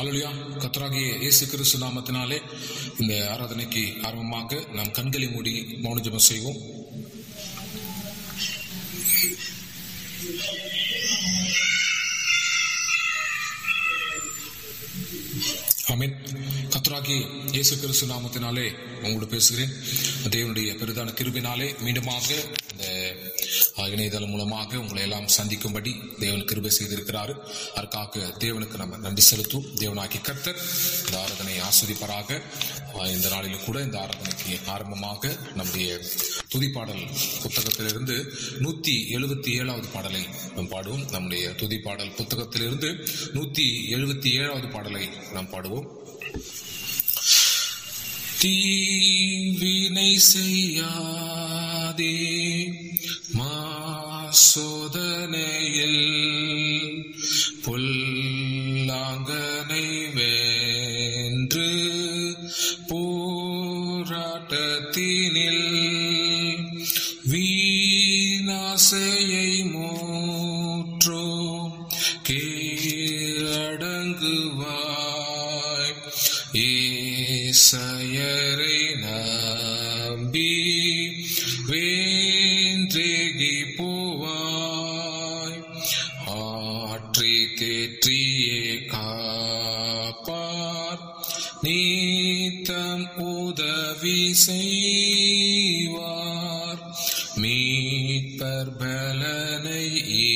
அல்லா கத்தராகிய இயேசு கிறிஸ்து நாமத்தினாலே இந்த ஆராதனைக்கு ஆரம்பமாக நாம் கண்களை மூடி மௌன ஜெபம் செய்வோம் ஆமென் கத்தராகி இயேசு கிறிஸ்து நாமத்தினாலே உங்களோடு பேசுகிறேன் தேவனுடைய பெரிதான கிருபினாலே மீண்டுமாக இந்த அஹ், இணையதளம் மூலமாக உங்களை எல்லாம் சந்திக்கும்படி தேவன் கிருபை செய்திருக்கிறாரு அதற்காக தேவனுக்கு நம்ம நன்றி செலுத்தும் தேவனாகி கர்த்தர் இந்த ஆராதனை ஆஸ்வதிப்பாராக அஹ், இந்த நாளிலும் கூட இந்த ஆராதனைக்கு ஆரம்பமாக நம்முடைய துதிப்பாடல் புத்தகத்திலிருந்து நூத்தி எழுபத்தி ஏழாவது பாடலை நாம் பாடுவோம் நம்முடைய துதிப்பாடல் புத்தகத்திலிருந்து நூத்தி எழுபத்தி ஏழாவது பாடலை நாம் பாடுவோம் தீவினை செய்யாதே மாசோதனையில் புல்லாங்கனை வென்று போராட்டத்தினில் வீணாசையை மூற்றோ கீழடங்குவாய் ஏசையரை நம்பி வேன்றேகி போவாய் ஆற்றி தேற்றியே காப்பார் நீத்தம் உதவி செய்வார் மீட்பர் பலனை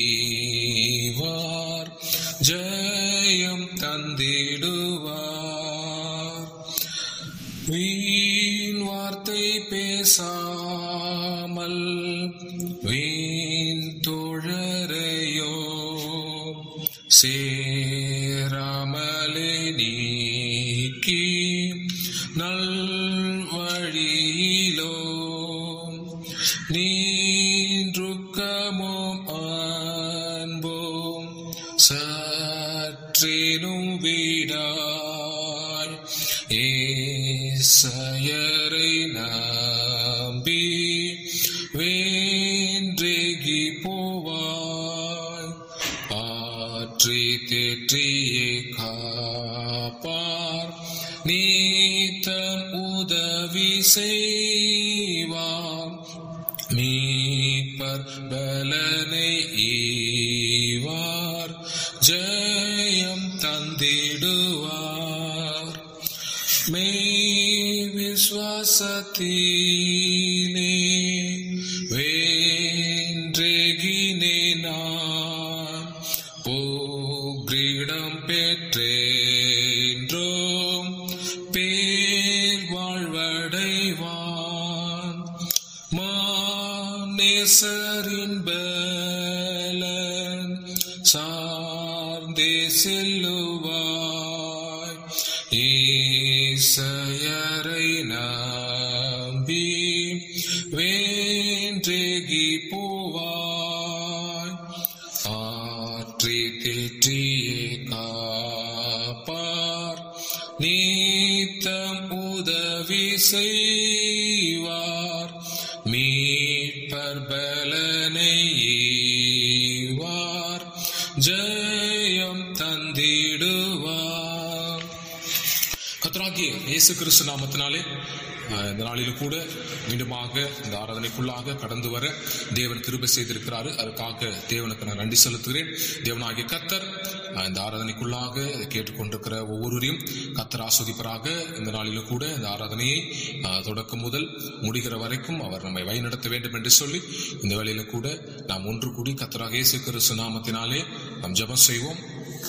ஈவார் ஜெயம் தந்திடுவார் வீண் வார்த்தை பேசாமல் வீண் தோழரையோ சேராமலே நீக்கி நல் வழியிலோ நீன்றுக்கமும் அன்போம் சற்றேனும் விடாய் ஏசையரை நம்பி வேன்றேகி போவாய் ஆற்றி தேற்றியே காப்பார் நீத்தன் உதவி செய்வார் மீட்பர் பலனை ஈவார் ஜெயம் தந்திடுவார் மே விஸ்வாசத்திலே வேன்றேகினே நான் போகிடம் பெற்றேன்றோம் பேர் வாழ்வடைவான் மாநேசரின் பலன் சார்ந்தே செல்லுவாய் ஈசையரை நம்பி வேன்றேகி போவாய் ஆற்றி தேற்றியே காப்பார் நீத்தம் உதவி செய்வார் மீட்பர் பலனை ஈவார் ஜெயம் தந்திடுவார் கத்தராகிய இயேசு கிறிஸ்து நாமத்தினாலே அஹ், இந்த நாளிலும் கூட மீண்டுமாக இந்த ஆராதனைக்குள்ளாக கடந்து வர தேவன் கிருபை செய்திருக்கிறாரு அதற்காக தேவனுக்கு நான் நன்றி செலுத்துகிறேன் தேவனாகிய கத்தர் அஹ், இந்த ஆராதனைக்குள்ளாக இதை கேட்டுக்கொண்டிருக்கிற ஒவ்வொருவரையும் கத்தர் ஆஸ்வதிப்பராக இந்த நாளிலும் கூட இந்த ஆராதனையை அஹ், தொடக்கம் முதல் முடிகிற வரைக்கும் அவர் நம்மை வழிநடத்த வேண்டும் என்று சொல்லி இந்த வேளையில கூட நாம் ஒன்று கூடி கத்தராக இயேசு கிறிஸ்து நாமத்தினாலே நாம் ஜெபம் செய்வோம்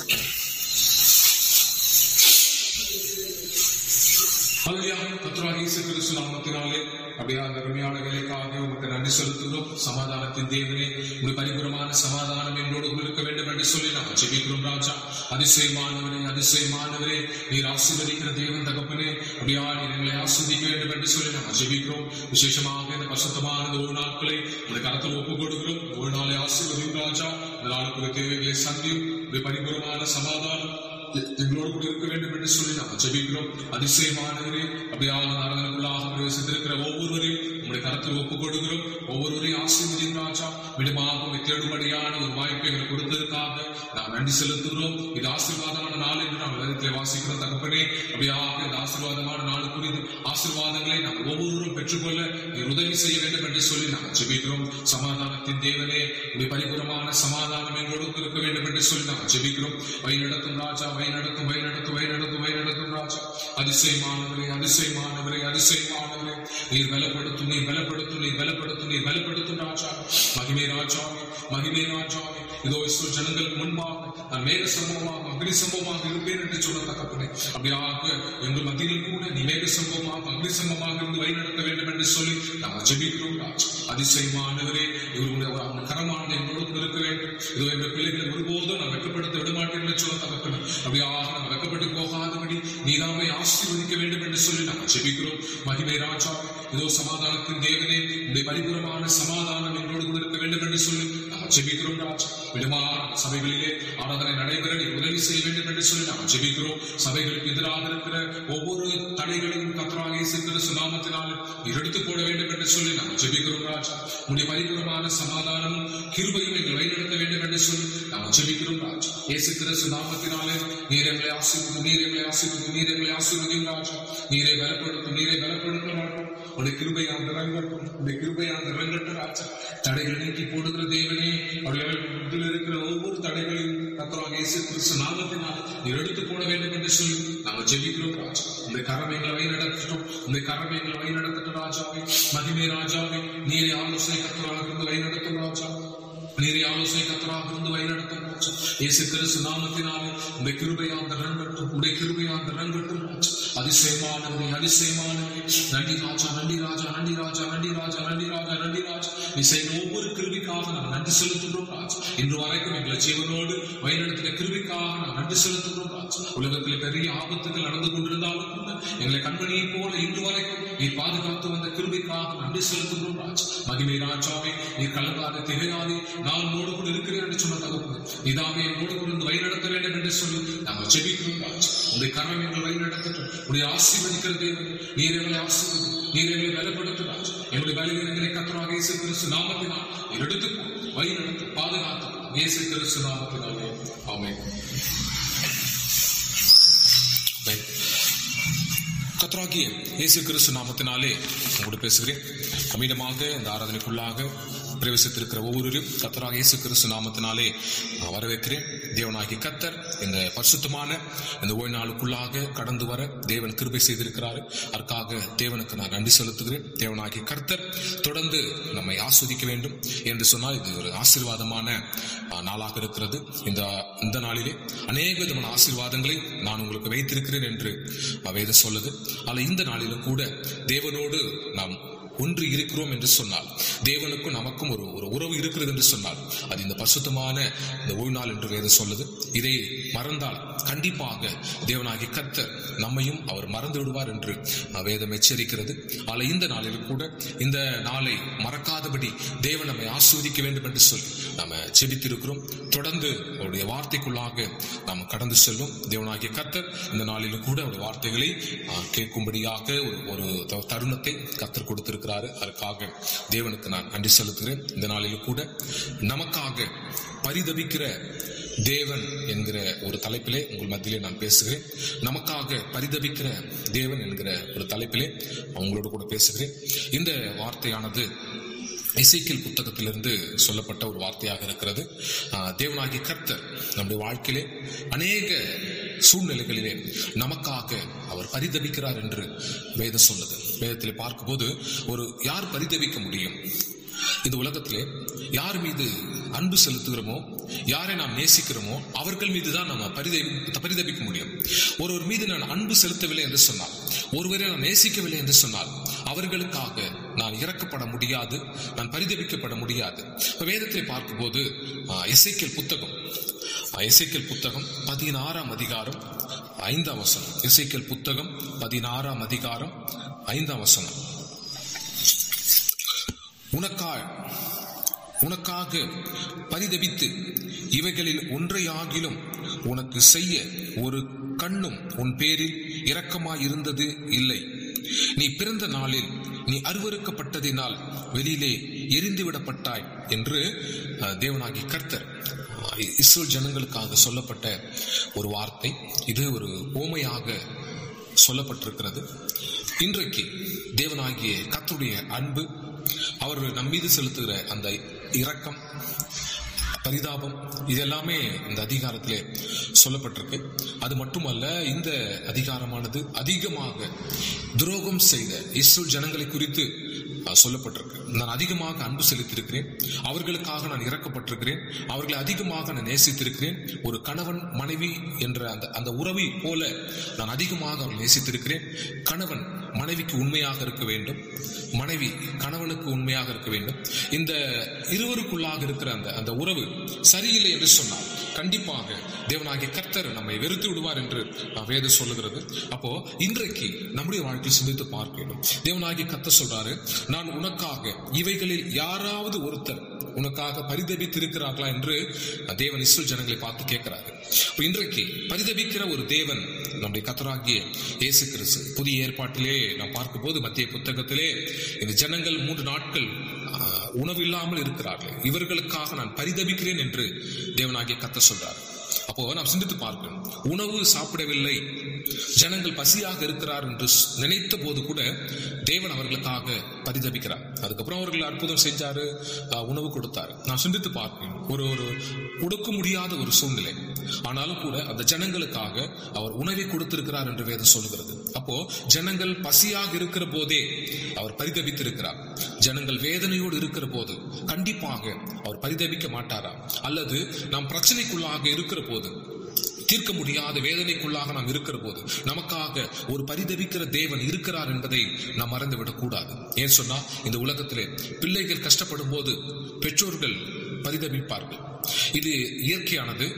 ஹல்லேலூயா கர்த்தராகிய இயேசு கிறிஸ்து நாமத்தினாலே அப்படியே அந்த அருமையான வேலைக்காக உமக்கு நன்றி செலுத்துகிறோம் சமாதானத்தின் தேவனே உடைய பரிபூரமான சமாதானம் என்னோடு கூட இருக்க வேண்டும் என்று சொல்லி நாம் ஜெபிக்கிறோம் ராஜா அதிசயமானவரே அதிசயமானவரே நீர் ஆசீர்வதிக்கிற தேவன் தகப்பனே அப்படியா நீர் எங்களை ஆஸ்வதிக்க வேண்டும் என்று சொல்லி நாம் ஜெபிக்கிறோம் விசேஷமாக இந்த பசுத்தமான இந்த ஒரு நாட்களை உடைய கரத்தில் ஒப்புக் கொடுக்கிறோம் ஒரு நாளை ஆசீர்வதியும் ராஜா இந்த நாளுக்குரிய தேவைகளை சந்தியும் உடைய பரிபூரமான சமாதானம் எங்களோடு கூட இருக்க வேண்டும் என்று சொல்லி நாம் ஜெபிக்கிறோம் அதிசயமானவரே அப்படியாக ஆராதனைக்குள்ளாக பிரவேசித்திருக்கிற ஒவ்வொருவரையும் உங்களுடைய கரத்தில் ஒப்புக் கொடுக்கிறோம் ஒவ்வொருவரையும் ஆசீர்வதியும் ராஜா விடுமாக உம்மை தேடும்படியான ஒரு வாய்ப்பை எங்களுக்கு கொடுத்ததற்காக நாம் நன்றி செலுத்துகிறோம் இது ஆசீர்வாதமான நாள் என்று நாம் வேதத்திலே வாசிக்கிறோம் தகப்பனே அப்படியாக இந்த ஆசீர்வாதமான நாள் குறித்து ஆசீர்வாதங்களை நாம் ஒவ்வொருவரும் பெற்றுக்கொள்ள நீர் உதவி செய்ய வேண்டும் என்று சொல்லி நாம் ஜெபிக்கிறோம் சமாதானத்தின் தேவனே உடைய பரிபூரமான சமாதானம் எங்களோடு இருக்க வேண்டும் என்று சொல்லி நாம் ஜெபிக்கிறோம் வழி நடத்தும் ராஜா வழி நடத்தும் வழி நடத்தும் வழி நடத்தும் வழி நடத்தும் ராஜா அதிசயமானவரே அதிசயமானவரே அதிசயமானவரே நீர் பலப்படுத்தும் நீர் பலப்படுத்தும் நீர் பலப்படுத்தும் நீர் பலப்படுத்தும் ராஜா மகிமை ராஜாவே மகிமை ராஜாவே இதோ இஸ்ரோ ஜனங்களுக்கு முன்பாக நான் மேக சம்பவமாக அக்னி சம்பவமாக இருப்பேன் என்று சொன்ன தகப்பனே அப்படியாக எங்கள் மத்தியில் கூட நீ மேக சம்பவமாக அக்னி சம்பவமாக இருந்து வழிநடத்த வேண்டும் என்று சொல்லி நாம் ஜெபிக்கிறோம் ராஜா அதிசயமானவரே இவருடைய அந்த கரமானது எங்களோடு இருக்க வேண்டும் இதோ எங்கள் பிள்ளைகளை ஒருபோதும் நான் வெட்கப்படுத்த விடமாட்டேன் என்று சொன்ன தகப்பனே அப்படியாக நாம் வெட்கப்பட்டு போகாதபடி நீதாமை ஆசீர்வதிக்க வேண்டும் என்று சொல்லி நாம் ஜெபிக்கிறோம் மகிமை ராஜா இதோ சமாதானத்தின் தேவனே உடைய பரிபூரமான சமாதானம் எங்களோடு கூட இருக்க வேண்டும் என்று சொல்லி நாம் ஜெபிக்கிறோம் ராஜா விடுமான சபைகளிலே ஆராதனை நடைபெற நீ உதவி செய்ய வேண்டும் என்று சொல்லி நாம் ஜெபிக்கிறோம் சபைகளுக்கு எதிராக இருக்கிற ஒவ்வொரு தடைகளையும் கத்தராக இயேசு கிறிஸ்து நாமத்தினால் நீர் எடுத்துக் போட வேண்டும் என்று சொல்லி நாம் ஜெபிக்கிறோம் ராஜா உடைய பரிபூரமான சமாதானமும் கிருபையும் எங்கள் வழிநடத்த வேண்டும் என்று சொல்லி நாம் ஜெபிக்கிறோம் ராஜா இயேசு கிறிஸ்து நாமத்தினாலே நீர் எங்களை ஆசீர்வதும் நீர் எங்களை ஆசீர்வதும் நீர் எங்களை ஆசீர்வதியும் ராஜா நீரை பலப்படுத்தும் நீரை பலப்படுத்தும் ராஜா உடைய கிருபையாந்த ரங்கட்டும் உடைய கிருபையாந்த ரங்கட்டும் ராஜா தடைகளை நீக்கி போடுகிற தேவனே அவர்கள் இருக்கிற ஒவ்வொரு தடைகளையும் கத்தராக இயேசு கிறிஸ்து நாமத்தினால் நீர் எடுத்து போட வேண்டும் என்று சொல்லி நாங்கள் ஜெபிக்கிறோம் ராஜா உடைய கரம் எங்களை வழி நடத்தட்டும் உடைய கரம் எங்களை வழி நடத்தட்டும் ராஜாவே மகிமை ராஜாவே நீரை ஆலோசனை கத்தராக இருந்து வழி நடத்தும் ராஜா நீரை ஆலோசனை கத்தராக இருந்து வழி நடத்தும் ராஜா இயேசு கிறிஸ்து நாமத்தினாலே உடைய கிருபையாந்த ரங்கட்டும் உடைய கிருபையாந்த ரங்கட்டும் ராஜா அதிசயமானவரே அதிசயமானவரே நன்றி ராஜா நன்றி ராஜா நன்றி ராஜா நன்றி ராஜா நன்றி ராஜா நன்றி ராஜா நீ செய்த ஒவ்வொரு கிருபிக்காக நாம் நன்றி செலுத்துகிறோம் ராஜா இன்று வரைக்கும் எங்களை ஜீவனோடு வழிநடத்தின கிருபிக்காக நாம் நன்றி செலுத்துகிறோம் ராஜா உலகத்தில் பெரிய ஆபத்துகள் நடந்து கொண்டிருந்தாலும் கூட எங்களை கண்மணியை போல இன்று வரைக்கும் நீ பாதுகாத்து வந்த கிருபிக்காக நன்றி செலுத்துகிறோம் ராஜா மகிமை ராஜாவே நீ கலங்காத திகையாதே நான் உன்னோடு கூட இருக்கிறேன் என்று சொன்ன தகப்பு நீதாமே என்னோடு கூட இருந்து வழிநடத்த வேண்டும் என்று சொல்லி நாங்கள் ஜெபிக்கிறோம் ராஜா உடைய கரம் எங்கள் வழிநடத்தட்டும் உடைய ஆசீர்வதிக்கிற தேவன் நீர் எங்களை ஆசீர்வதி நீர் எங்களை பலப்படுத்தும் ராஜா எங்களுடைய பலவீனங்களை கத்தராக இயேசு கிறிஸ்து நாமத்தினால் நீர் எடுத்துக்கோ வழி நடத்தும் பாதுகாத்தும் இயேசு கிறிஸ்து நாமத்தினாலே ஆமென் ஆமென். கர்த்தராகிய இயேசு கிறிஸ்து நாமத்தினாலே உங்களோடு பேசுகிறேன் அமீனமாக இந்த ஆராதனைக்குள்ளாக பிரவேசித்திருக்கிற ஒவ்வொருவரையும் கத்தராக இயேசு கிறிஸ்து நாமத்தினாலே நான் வரவேற்கிறேன் தேவனாகிய கத்தர் இந்த பரிசுத்தமான இந்த ஓய்வு நாளுக்குள்ளாக கடந்து வர தேவன் கிருபை செய்திருக்கிறார் அதற்காக தேவனுக்கு நான் நன்றி செலுத்துகிறேன் தேவனாகிய கர்த்தர் தொடர்ந்து நம்மை ஆஸ்வதிக்க வேண்டும் என்று சொன்னால் இது ஒரு ஆசீர்வாதமான ஆ, நாளாக இருக்கிறது இந்த இந்த நாளிலே அநேக விதமான ஆசீர்வாதங்களை நான் உங்களுக்கு வைத்திருக்கிறேன் என்று ஆ, வேதம் சொல்லுது ஆனால் இந்த நாளிலும் கூட தேவனோடு நாம் ஒன்று இருக்கிறோம் என்று சொன்னால் தேவனுக்கும் நமக்கும் ஒரு ஒரு உறவு இருக்கிறது என்று சொன்னால் அது இந்த பரிசுத்தமான இந்த ஓய்வு நாள் என்று வேதம் சொல்லுது இதை மறந்தால் கண்டிப்பாக தேவனாகிய கர்த்தர் நம்மையும் அவர் மறந்து விடுவார் என்று அஹ், வேதம் எச்சரிக்கிறது ஆனால் இந்த நாளிலும் கூட இந்த நாளை மறக்காதபடி தேவன் நம்மை ஆஸ்வதிக்க வேண்டும் என்று சொல்லி நாம செபித்திருக்கிறோம் தொடர்ந்து அவருடைய வார்த்தைக்குள்ளாக நாம் கடந்து செல்லும் தேவனாகிய கர்த்தர் இந்த நாளிலும் கூட அவருடைய வார்த்தைகளை அஹ், கேட்கும்படியாக ஒரு ஒரு த- தருணத்தை கர்த்தர் கொடுத்திருக்கிறாரு அதற்காக தேவனுக்கு நான் நன்றி செலுத்துகிறேன் இந்த நாளிலும் கூட நமக்காக பரிதபிக்கிற தேவன் என்கிற ஒரு தலைப்பிலே உங்கள் மத்தியிலே நான் பேசுகிறேன் நமக்காக பரிதபிக்கிற தேவன் என்கிற ஒரு தலைப்பிலே உங்களோடு கூட பேசுகிறேன் இந்த வார்த்தையானது இசைக்கியல் புத்தகத்திலிருந்து சொல்லப்பட்ட ஒரு வார்த்தையாக இருக்கிறது ஆஹ் தேவனாகிய கர்த்தர் நம்முடைய வாழ்க்கையிலே அநேக சூழ்நிலைகளிலே நமக்காக அவர் பரிதபிக்கிறார் என்று வேதம் சொல்லுது வேதத்திலே பார்க்கும்போது ஒரு யார் பரிதபிக்க முடியும் இந்த உலகத்திலே யார் மீது அன்பு செலுத்துகிறோமோ யாரை நாம் நேசிக்கிறோமோ அவர்கள் மீது தான் நம்ம பரிதவி பரிதபிக்க முடியும் ஒருவர் மீது நான் அன்பு செலுத்தவில்லை என்று சொன்னால் ஒருவரை நான் நேசிக்கவில்லை என்று சொன்னால் அவர்களுக்காக நான் இறக்கப்பட முடியாது நான் பரிதபிக்கப்பட முடியாது இப்ப வேதத்தை பார்க்கும்போது இசைக்கல் புத்தகம் இசைக்கல் புத்தகம் பதினாறாம் அதிகாரம் ஐந்தாம் வசனம் இசைக்கல் புத்தகம் பதினாறாம் அதிகாரம் ஐந்தாம் வசனம் உனக்கா உனக்காக பரிதபித்து இவைகளில் ஒன்றையாகிலும் உனக்கு செய்ய ஒரு கண்ணும் உன் பேரில் இரக்கமாயிருந்தது இல்லை நீ பிறந்த நாளில் நீ அருவருக்கப்பட்டதினால் வெளியிலே எரிந்து விடப்பட்டாய் என்று அஹ், தேவனாகிய கர்த்தர் அஹ், இஸ்ரேல் ஜனங்களுக்காக சொல்லப்பட்ட ஒரு வார்த்தை இது ஒரு ஓமையாக சொல்லப்பட்டிருக்கிறது இன்றைக்கு தேவனாகிய கர்த்தருடைய அன்பு அவர் நம் மீது செலுத்துகிற அந்த இரக்கம் பரிதாபம் இது எல்லாமே இந்த அதிகாரத்திலே சொல்லப்பட்டிருக்கு அது மட்டுமல்ல இந்த அதிகாரமானது அதிகமாக துரோகம் செய்த இஸ்ரேல் ஜனங்களை குறித்து அஹ், சொல்லப்பட்டிருக்கு நான் அதிகமாக அன்பு செலுத்தியிருக்கிறேன் அவர்களுக்காக நான் இறக்கப்பட்டிருக்கிறேன் அவர்களை அதிகமாக நான் நேசித்திருக்கிறேன் ஒரு கணவன் மனைவி என்ற அந்த அந்த உறவை போல நான் அதிகமாக அவர்கள் நேசித்திருக்கிறேன் கணவன் மனைவிக்கு உண்மையாக இருக்க வேண்டும் மனைவி கணவனுக்கு உண்மையாக இருக்க வேண்டும் இந்த இருவருக்குள்ளாக இருக்கிற அந்த அந்த உறவு சரியில்லை என்று சொன்னால் கண்டிப்பாக தேவனாகிய கர்த்தர் நம்மை வெறுத்து விடுவார் என்று அஹ், வேதம் சொல்லுகிறது அப்போ இன்றைக்கு நம்முடைய வாழ்க்கையில் சிந்தித்து பார்க்க வேண்டும் தேவனாகிய கர்த்தர் சொல்றாரு நான் உனக்காக இவைகளில் யாராவது ஒருத்தர் உனக்காக பரிதபித்திருக்கிறார்களா என்று தேவன் இஸ்ரேல் ஜனங்களை பார்த்து கேட்கிறாரு அப்ப இன்றைக்கு பரிதபிக்கிற ஒரு தேவன் நம்முடைய கத்தராகிய இயேசு கிறிஸ்து புதிய ஏற்பாட்டிலே நாம் பார்க்கும்போது மத்திய புத்தகத்திலே இந்த ஜனங்கள் மூன்று நாட்கள் ஆஹ், உணவில்லாமல் இருக்கிறார்கள் இவர்களுக்காக நான் பரிதபிக்கிறேன் என்று தேவனாகிய கத்த சொல்றார் அப்போ நாம் சிந்தித்து பார்க்கணும் உணவு சாப்பிடவில்லை ஜனங்கள் பசியாக இருக்கிறார் என்று ஸ்- நினைத்த போது கூட தேவன் அவர்களுக்காக பரிதபிக்கிறார் அதுக்கப்புறம் அவர்கள் அற்புதம் செஞ்சாரு ஆஹ், உணவு கொடுத்தாரு நான் சிந்தித்து பார்க்கணும் ஒரு ஒரு கொடுக்க முடியாத ஒரு சூழ்நிலை ஆனாலும் கூட அந்த ஜனங்களுக்காக அவர் உணவை கொடுத்திருக்கிறார் என்று வேதம் சொல்லுகிறது அப்போ ஜனங்கள் பசியாக இருக்கிற போதே அவர் பரிதபித்திருக்கிறார் ஜனங்கள் வேதனையோடு இருக்கிற போது கண்டிப்பாக அவர் பரிதபிக்க மாட்டாரா அல்லது நாம் பிரச்சனைக்குள்ளாக இருக்கிற போது தீர்க்க முடியாத வேதனைக்குள்ளாக நாம் இருக்கிற போது நமக்காக ஒரு பரிதபிக்கிற தேவன் இருக்கிறார் என்பதை நாம் மறந்துவிடக் கூடாது ஏன் சொன்னா இந்த உலகத்திலே பிள்ளைகள் கஷ்டப்படும் போது பெற்றோர்கள் பரிதபிப்பார்கள் இது இயற்கையானது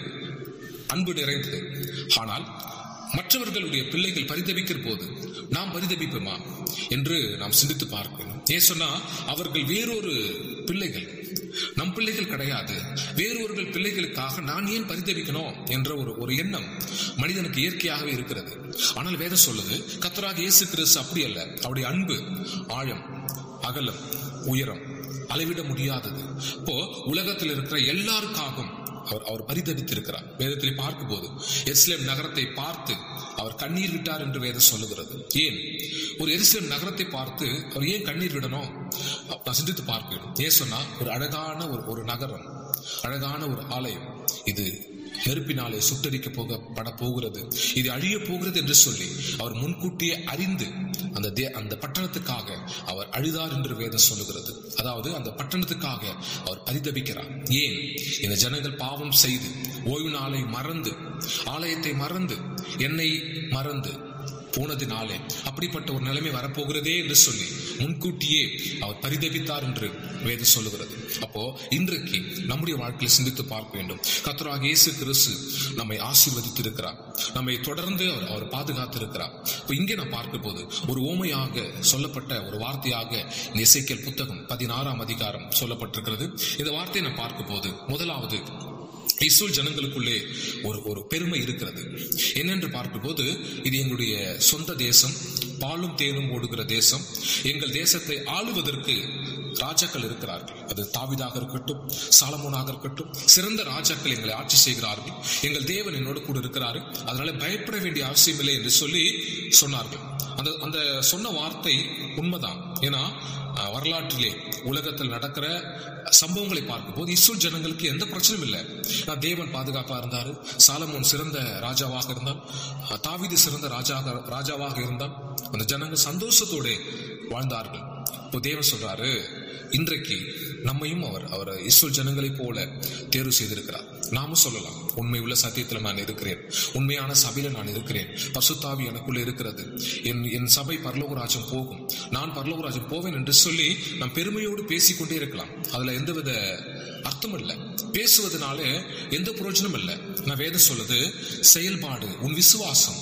அன்பு நிறைந்தது ஆனால் மற்றவர்களுடைய பிள்ளைகள் பரிதபிக்கிற போது நாம் பரிதபிப்போமா என்று நாம் சிந்தித்து பார்க்கணும் ஏன் சொன்னா அவர்கள் வேறொரு பிள்ளைகள் நம் பிள்ளைகள் கிடையாது வேறொருவர் பிள்ளைகளுக்காக நான் ஏன் பரிதபிக்கணும் என்ற ஒரு ஒரு எண்ணம் மனிதனுக்கு இயற்கையாகவே இருக்கிறது ஆனால் வேதம் சொல்லுது கத்தராக இயேசு கிறிஸ்து அப்படி அல்ல அவருடைய அன்பு ஆழம் அகலம் உயரம் அளவிட முடியாதது இப்போ உலகத்தில் இருக்கிற எல்லாருக்காகவும் அவர் அவர் பரிதபித்திருக்கிறார் வேதத்திலே பார்க்கும்போது எருசலேம் நகரத்தை பார்த்து அவர் கண்ணீர் விட்டார் என்று வேதம் சொல்லுகிறது ஏன் ஒரு எருசலேம் நகரத்தை பார்த்து அவர் ஏன் கண்ணீர் விடணும் நான் சிந்தித்து பார்க்கிறேன் ஏன் சொன்னா ஒரு அழகான ஒரு ஒரு நகரம் அழகான ஒரு ஆலயம் இது நெருப்பினாலே சுட்டரிக்க போக பட போகிறது இது அழிய போகிறது என்று சொல்லி அவர் முன்கூட்டியே அறிந்து அந்த தே அந்த பட்டணத்துக்காக அவர் அழுதார் என்று வேதம் சொல்லுகிறது அதாவது அந்த பட்டணத்துக்காக அவர் பரிதபிக்கிறார் ஏன் இந்த ஜனங்கள் பாவம் செய்து ஓய்வு நாளை மறந்து ஆலயத்தை மறந்து என்னை மறந்து போனதினாலே அப்படிப்பட்ட ஒரு நிலைமை வரப்போகிறதே என்று சொல்லி முன்கூட்டியே அவர் பரிதபித்தார் என்று வேதம் சொல்லுகிறது அப்போ இன்றைக்கு நம்முடைய வாழ்க்கையில் சிந்தித்து பார்க்க வேண்டும் கத்தராக இயேசு கிறிஸ்து நம்மை ஆசீர்வதித்திருக்கிறார் நம்மை தொடர்ந்து அவர் அவர் பாதுகாத்திருக்கிறார் இப்போ இங்கே நான் பார்க்கும் போது ஒரு ஓமையாக சொல்லப்பட்ட ஒரு வார்த்தையாக இந்த இசைக்கல் புத்தகம் பதினாறாம் அதிகாரம் சொல்லப்பட்டிருக்கிறது இந்த வார்த்தையை நான் பார்க்கும் போது முதலாவது இஸ்ரேல் ஜனங்களுக்குள்ளே ஒரு ஒரு பெருமை இருக்கிறது என்னென்று பார்க்கும்போது இது எங்களுடைய சொந்த தேசம் பாலும் தேனும் ஓடுகிற தேசம் எங்கள் தேசத்தை ஆளுவதற்கு ராஜாக்கள் இருக்கிறார்கள் அது தாவிதாக இருக்கட்டும் சாலமோனாக இருக்கட்டும் சிறந்த ராஜாக்கள் எங்களை ஆட்சி செய்கிறார்கள் எங்கள் தேவன் என்னோடு கூட இருக்கிறாரு அதனால பயப்பட வேண்டிய அவசியம் இல்லை என்று சொல்லி சொன்னார்கள் அந்த அந்த சொன்ன வார்த்தை உண்மைதான் ஏன்னா அஹ், வரலாற்றிலே உலகத்தில் நடக்கிற சம்பவங்களை பார்க்கும்போது இஸ்ரேல் ஜனங்களுக்கு எந்த பிரச்சனையும் இல்லை நான் தேவன் பாதுகாப்பா இருந்தாரு சாலமோன் சிறந்த ராஜாவாக இருந்தான் அஹ், தாவீது சிறந்த ராஜாக ராஜாவாக இருந்தான் அந்த ஜனங்கள் சந்தோஷத்தோட வாழ்ந்தார்கள் இப்போ தேவன் சொல்றாரு இன்றைக்கு நம்மையும் அவர் அவர் இஸ்ரேல் ஜனங்களைப் போல தேர்வு செய்திருக்கிறார் நாமும் சொல்லலாம் உண்மை உள்ள சத்தியத்தில் நான் இருக்கிறேன் உண்மையான சபையில நான் இருக்கிறேன் பசுத்தாவி எனக்குள்ள இருக்கிறது என் என் சபை பரலோகராஜம் போகும் நான் பரலோகராஜம் போவேன் என்று சொல்லி நாம் பெருமையோடு பேசிக்கொண்டே இருக்கலாம் அதுல எந்தவித அர்த்தம் இல்லை பேசுவதனால எந்த பிரயோஜனம் இல்லை நான் வேதம் சொல்லுது செயல்பாடு உன் விசுவாசம்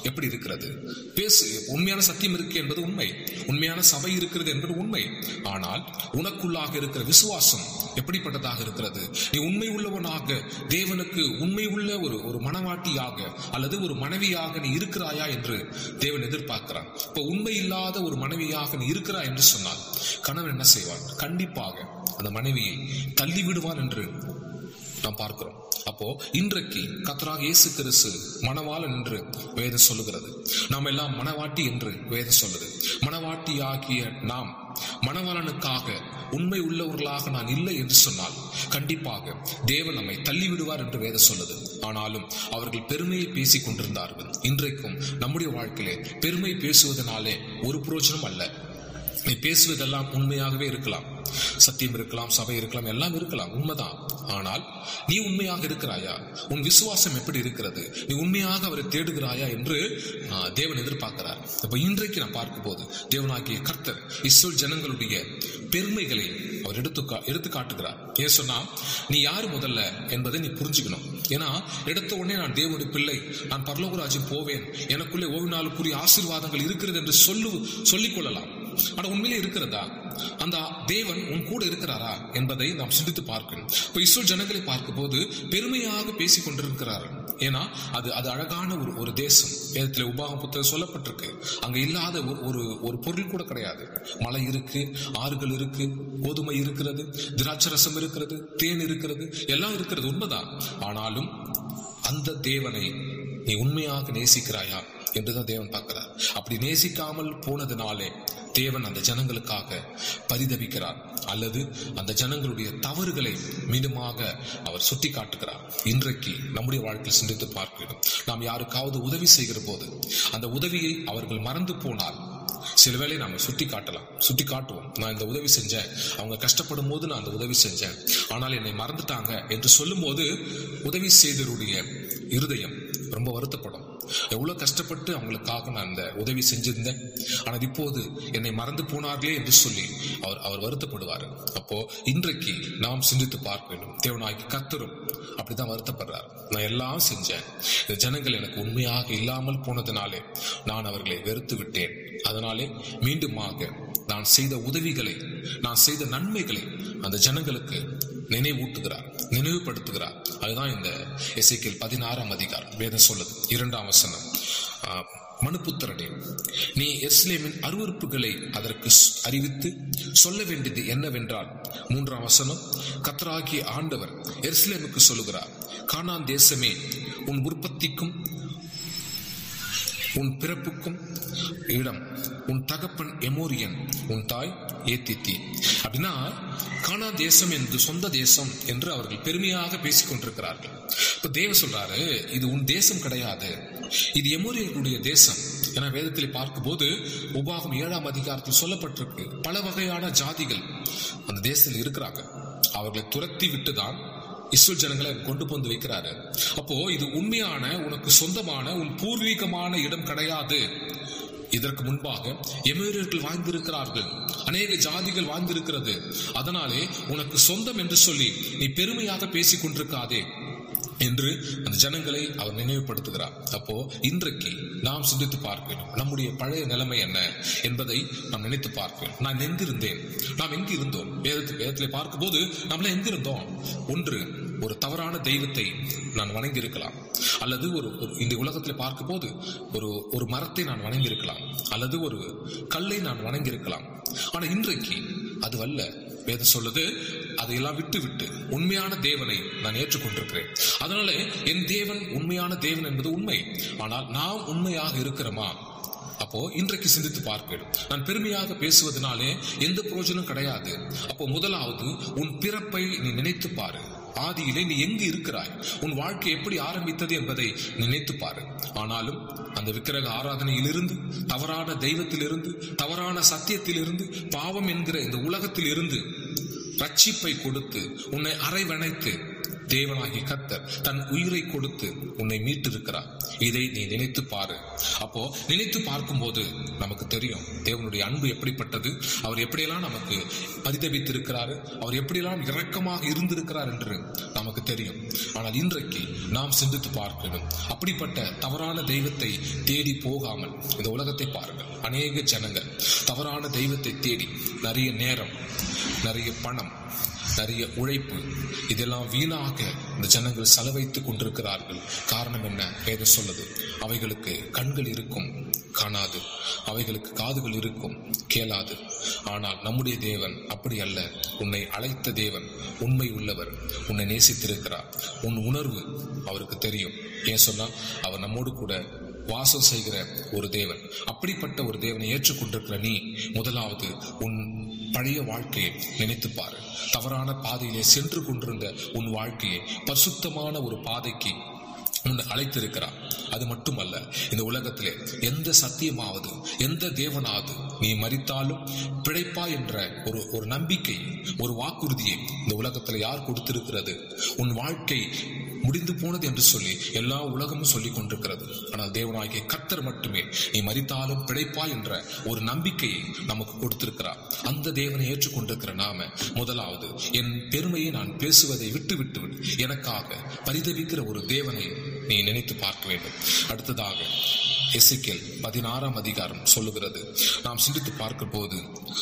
எப்படி இருக்கிறது பேசு உண்மையான சத்தியம் இருக்கு என்பது உண்மை உண்மையான சபை இருக்கிறது என்பது உண்மை ஆனால் உனக்குள்ளாக இருக்கிற விசுவாசம் எப்படிப்பட்டதாக இருக்கிறது நீ உண்மை உள்ளவனாக தேவனுக்கு உண்மை உள்ள ஒரு ஒரு மனவாட்டியாக அல்லது ஒரு மனைவியாக நீ இருக்கிறாயா என்று தேவன் எதிர்பார்க்கிறான் இப்ப உண்மை இல்லாத ஒரு மனைவியாக நீ இருக்கிறாய் என்று சொன்னால் கணவன் என்ன செய்வான் கண்டிப்பாக அந்த மனைவியை தள்ளி விடுவான் என்று நாம் பார்க்கிறோம் அப்போ இன்றைக்கு கத்தராக இயேசு கிறிஸ்து மணவாளன் என்று வேதம் சொல்லுகிறது நாம் எல்லாம் மணவாட்டி என்று வேதம் சொல்லுது மணவாட்டி ஆகிய நாம் மணவாளனுக்காக உண்மை உள்ளவர்களாக நான் இல்லை என்று சொன்னால் கண்டிப்பாக தேவன் நம்மை தள்ளி விடுவார் என்று வேதம் சொல்லுது ஆனாலும் அவர்கள் பெருமையை பேசிக் கொண்டிருந்தார்கள் இன்றைக்கும் நம்முடைய வாழ்க்கையிலே பெருமை பேசுவதனாலே ஒரு புரோஜனம் அல்ல நீ பேசுவதெல்லாம் உண்மையாகவே இருக்கலாம் சத்தியம் இருக்கலாம் சபை இருக்கலாம் எல்லாம் இருக்கலாம் உண்மைதான் ஆனால் நீ உண்மையாக இருக்கிறாயா உன் விசுவாசம் எப்படி இருக்கிறது நீ உண்மையாக அவரை தேடுகிறாயா என்று ஆ, தேவன் எதிர்பார்க்கிறார் அப்ப இன்றைக்கு நான் பார்க்கும்போது தேவனாகிய கர்த்தர் இஸ்ரேல் ஜனங்களுடைய பெருமைகளை அவர் எடுத்து கா- எடுத்து காட்டுகிறார் ஏன் சொன்னா நீ யார் முதல்ல என்பதை நீ புரிஞ்சுக்கணும் ஏன்னா எடுத்த உடனே நான் தேவனுடைய பிள்ளை நான் பரலோகராஜ்யம் போவேன் எனக்குள்ளே ஓவினாலுக்குரிய ஆசீர்வாதங்கள் இருக்கிறது என்று சொல்லு சொல்லிக் கொள்ளலாம் ஆனா உண்மையிலே இருக்கிறதா அந்த தேவன் உன் கூட இருக்கிறாரா என்பதை நாம் சிந்தித்து பார்க்கணும் இப்ப இஸ்ரோ ஜனங்களை பார்க்கும்போது பெருமையாக பேசிக் கொண்டிருக்கிறார்கள் ஏன்னா அது அது அழகான ஒரு ஒரு தேசம் வேதத்தில் உபாகம் புத்தகம் சொல்லப்பட்டிருக்கு அங்க இல்லாத ஒரு ஒரு ஒரு பொருள் கூட கிடையாது மலை இருக்கு ஆறுகள் இருக்கு கோதுமை இருக்கிறது திராட்சரசம் இருக்கிறது தேன் இருக்கிறது எல்லாம் இருக்கிறது உண்மைதான் ஆனாலும் அந்த தேவனை நீ உண்மையாக நேசிக்கிறாயா என்றுதான் தேவன் பார்க்கிறார் அப்படி நேசிக்காமல் போனதுனாலே தேவன் அந்த ஜனங்களுக்காக பரிதபிக்கிறார் அல்லது அந்த ஜனங்களுடைய தவறுகளை மீண்டுமாக அவர் சுட்டி காட்டுகிறார் இன்றைக்கு நம்முடைய வாழ்க்கையில் சிந்தித்து பார்க்கிறோம் நாம் யாருக்காவது உதவி செய்கிற போது அந்த உதவியை அவர்கள் மறந்து போனால் சில வேளை நாம சுட்டி காட்டலாம் சுட்டி காட்டுவோம் நான் இந்த உதவி செஞ்சேன் அவங்க கஷ்டப்படும் போது நான் அந்த உதவி செஞ்சேன் ஆனால் என்னை மறந்துட்டாங்க என்று சொல்லும்போது உதவி செய்தவருடைய இருதயம் ரொம்ப வருத்தப்படும் எவ்வளவு கஷ்டப்பட்டு அவங்களுக்காக நான் இந்த உதவி செஞ்சிருந்தேன் ஆனால் இப்போது என்னை மறந்து போனார்களே என்று சொல்லி அவர் அவர் வருத்தப்படுவார் அப்போ இன்றைக்கு நாம் சிந்தித்து பார்க்க வேண்டும் தேவனாகி கத்தரும் அப்படிதான் வருத்தப்படுறார் நான் எல்லாம் செஞ்சேன் இந்த ஜனங்கள் எனக்கு உண்மையாக இல்லாமல் போனதினாலே நான் அவர்களை வெறுத்து விட்டேன் அதனாலே மீண்டுமாக நான் செய்த உதவிகளை நான் செய்த நன்மைகளை அந்த ஜனங்களுக்கு நினைவூட்டுகிறார் நினைவுபடுத்துகிறார் அதுதான் இந்த எசைக்கியல் பதினாறாம் அதிகாரம் வேதம் சொல்லுது இரண்டாம் வசனம் ஆஹ், மனுப்புத்திரனே நீ எஸ்லேமின் அருவருப்புகளை அதற்கு ஸ்- அறிவித்து சொல்ல வேண்டியது என்னவென்றால் மூன்றாம் வசனம் கத்தராகிய ஆண்டவர் எருசலேமுக்கு சொல்லுகிறார் கானான் தேசமே உன் உற்பத்திக்கும் உன் பிறப்புக்கும் இடம் உன் தகப்பன் எமோரியன் உன் தாய் ஏத்தித்தி அப்படின்னா கானா தேசம் என்று சொந்த தேசம் என்று அவர்கள் பெருமையாக பேசிக் கொண்டிருக்கிறார்கள் இப்ப தேவ சொல்றாரு இது உன் தேசம் கிடையாது இது எமோரியர்களுடைய தேசம் என வேதத்தில் பார்க்கும்போது உபாகம் ஏழாம் அதிகாரத்தில் சொல்லப்பட்டிருக்கு பல வகையான ஜாதிகள் அந்த தேசத்தில் இருக்கிறாங்க அவர்களை துரத்தி விட்டுதான் இஸ்ரேல் ஜனங்களை கொண்டு வந்து வைக்கிறாரு அப்போ இது உண்மையான உனக்கு சொந்தமான உன் பூர்வீகமான இடம் கிடையாது இதற்கு முன்பாக எமேரியர்கள் வாழ்ந்திருக்கிறார்கள் அநேக ஜாதிகள் வாழ்ந்திருக்கிறது அதனாலே உனக்கு சொந்தம் என்று சொல்லி நீ பெருமையாக பேசிக் கொண்டிருக்காதே என்று அந்த ஜனங்களை அவர் நினைவுபடுத்துகிறார் அப்போ இன்றைக்கு நாம் சிந்தித்து பார்க்கணும் நம்முடைய பழைய நிலைமை என்ன என்பதை நாம் நினைத்து பார்க்கணும் நான் எங்கிருந்தேன் நாம் எங்கு இருந்தோம் வேதத்து வேதத்திலே பார்க்கும்போது நம்மள எங்கிருந்தோம் ஒன்று ஒரு தவறான தெய்வத்தை நான் வணங்கி இருக்கலாம் அல்லது ஒரு ஒரு- இந்த உலகத்தில் பார்க்கும்போது ஒரு ஒரு மரத்தை நான் வணங்கி இருக்கலாம் அல்லது ஒரு கல்லை நான் வணங்கி இருக்கலாம் ஆனா இன்றைக்கு அது அல்ல வேதம் சொல்லுது அதையெல்லாம் விட்டு விட்டு உண்மையான தேவனை நான் ஏற்றுக்கொண்டிருக்கிறேன் அதனால என் தேவன் உண்மையான தேவன் என்பது உண்மை ஆனால் நாம் உண்மையாக இருக்கிறோமா அப்போ இன்றைக்கு சிந்தித்து பார்க்கணும் நான் பெருமையாக பேசுவதனாலே எந்த பிரயோஜனம் கிடையாது அப்போ முதலாவது உன் பிறப்பை நீ நினைத்து பாரு ஆதியிலே நீ எங்கு இருக்கிறாய் உன் வாழ்க்கை எப்படி ஆரம்பித்தது என்பதை நினைத்து பாரு ஆனாலும் அந்த விக்கிரக ஆராதனையிலிருந்து தவறான தெய்வத்திலிருந்து தவறான சத்தியத்திலிருந்து பாவம் என்கிற இந்த உலகத்தில் இருந்து ரட்சிப்பை கொடுத்து உன்னை அரைவணைத்து தேவனாகி கத்தர் தன் உயிரை கொடுத்து உன்னை மீட்டிருக்கிறார் இதை நீ நினைத்து பாரு அப்போ நினைத்து பார்க்கும்போது நமக்கு தெரியும் தேவனுடைய அன்பு எப்படிப்பட்டது அவர் எப்படியெல்லாம் நமக்கு பரிதபித்திருக்கிறாரு அவர் எப்படியெல்லாம் இரக்கமாக இருந்திருக்கிறார் என்று நமக்கு நமக்கு தெரியும் ஆனால் இன்றைக்கு நாம் சிந்தித்து பார்க்கணும் அப்படிப்பட்ட தவறான தெய்வத்தை தேடி போகாமல் இந்த உலகத்தை பாருங்கள் அநேக ஜனங்கள் தவறான தெய்வத்தை தேடி நிறைய நேரம் நிறைய பணம் நிறைய உழைப்பு இதெல்லாம் வீணாக இந்த ஜனங்கள் செலவைத்துக் கொண்டிருக்கிறார்கள் காரணம் என்ன வேதம் சொல்லுது அவைகளுக்கு கண்கள் இருக்கும் காணாது அவைகளுக்கு காதுகள் இருக்கும் கேளாது ஆனால் நம்முடைய தேவன் அப்படி அல்ல உன்னை அழைத்த தேவன் உண்மை உள்ளவர் உன்னை நேசித்திருக்கிறார் உன் உணர்வு அவருக்கு தெரியும் ஏன் சொன்னா அவர் நம்மோடு கூட வாசம் செய்கிற ஒரு தேவன் அப்படிப்பட்ட ஒரு தேவனை ஏற்றுக்கொண்டிருக்கிற நீ முதலாவது உன் பழைய வாழ்க்கையை நினைத்து பாரு தவறான பாதையிலே சென்று கொண்டிருந்த உன் வாழ்க்கையை பரிசுத்தமான ஒரு பாதைக்கு உன்னை அழைத்திருக்கிறார் அது மட்டுமல்ல இந்த உலகத்திலே எந்த சத்தியமாவது எந்த தேவனாவது நீ மறித்தாலும் பிழைப்பா என்ற ஒரு ஒரு நம்பிக்கை ஒரு வாக்குறுதியை இந்த உலகத்தில் யார் கொடுத்திருக்கிறது உன் வாழ்க்கை முடிந்து போனது என்று சொல்லி எல்லா உலகமும் சொல்லிக் கொண்டிருக்கிறது ஆனால் தேவனாகிய கர்த்தர் மட்டுமே நீ மறித்தாலும் பிழைப்பா என்ற ஒரு நம்பிக்கையை நமக்கு கொடுத்திருக்கிறார் அந்த தேவனை ஏற்றுக்கொண்டிருக்கிற நாம முதலாவது என் பெருமையை நான் பேசுவதை விட்டு விட்டு விட்டு எனக்காக பரிதவிக்கிற ஒரு தேவனை நீ நினைத்து பார்க்க வேண்டும் அடுத்ததாக எசிக்கேல் பதினாறாம் அதிகாரம் சொல்லுகிறது நாம் சிந்தித்து பார்க்கும் போது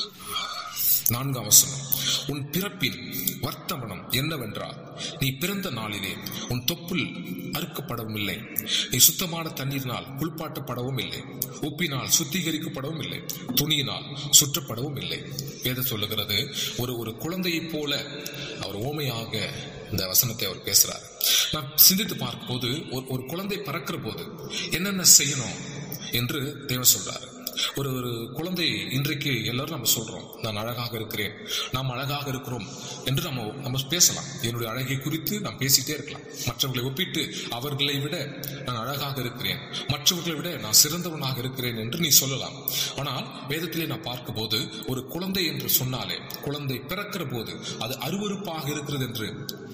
நான்காம் வசனம் உன் பிறப்பின் வர்த்தமனம் என்னவென்றால் நீ பிறந்த நாளிலே உன் தொப்புள் அறுக்கப்படவும் இல்லை நீ சுத்தமான தண்ணீரினால் குளிப்பாட்டப்படவும் இல்லை உப்பினால் சுத்திகரிக்கப்படவும் இல்லை துணியினால் சுற்றப்படவும் இல்லை வேத சொல்லுகிறது ஒரு ஒரு குழந்தையைப் போல அவர் ஓமையாக இந்த வசனத்தை அவர் பேசுறார் நான் சிந்தித்து பார்க்கும்போது ஒரு ஒரு குழந்தை பறக்கிற போது என்னென்ன செய்யணும் என்று தேவன் சொல்றாரு ஒரு ஒரு குழந்தை இன்றைக்கு எல்லாரும் நம்ம சொல்றோம் நான் அழகாக இருக்கிறேன் நாம் அழகாக இருக்கிறோம் என்று நம்ம நம்ம பேசலாம் என்னுடைய அழகை குறித்து நாம் பேசிட்டே இருக்கலாம் மற்றவர்களை ஒப்பிட்டு அவர்களை விட நான் அழகாக இருக்கிறேன் மற்றவர்களை விட நான் சிறந்தவனாக இருக்கிறேன் என்று நீ சொல்லலாம் ஆனால் வேதத்திலே நான் பார்க்கும்போது ஒரு குழந்தை என்று சொன்னாலே குழந்தை பிறக்கிற போது அது அருவருப்பாக இருக்கிறது என்று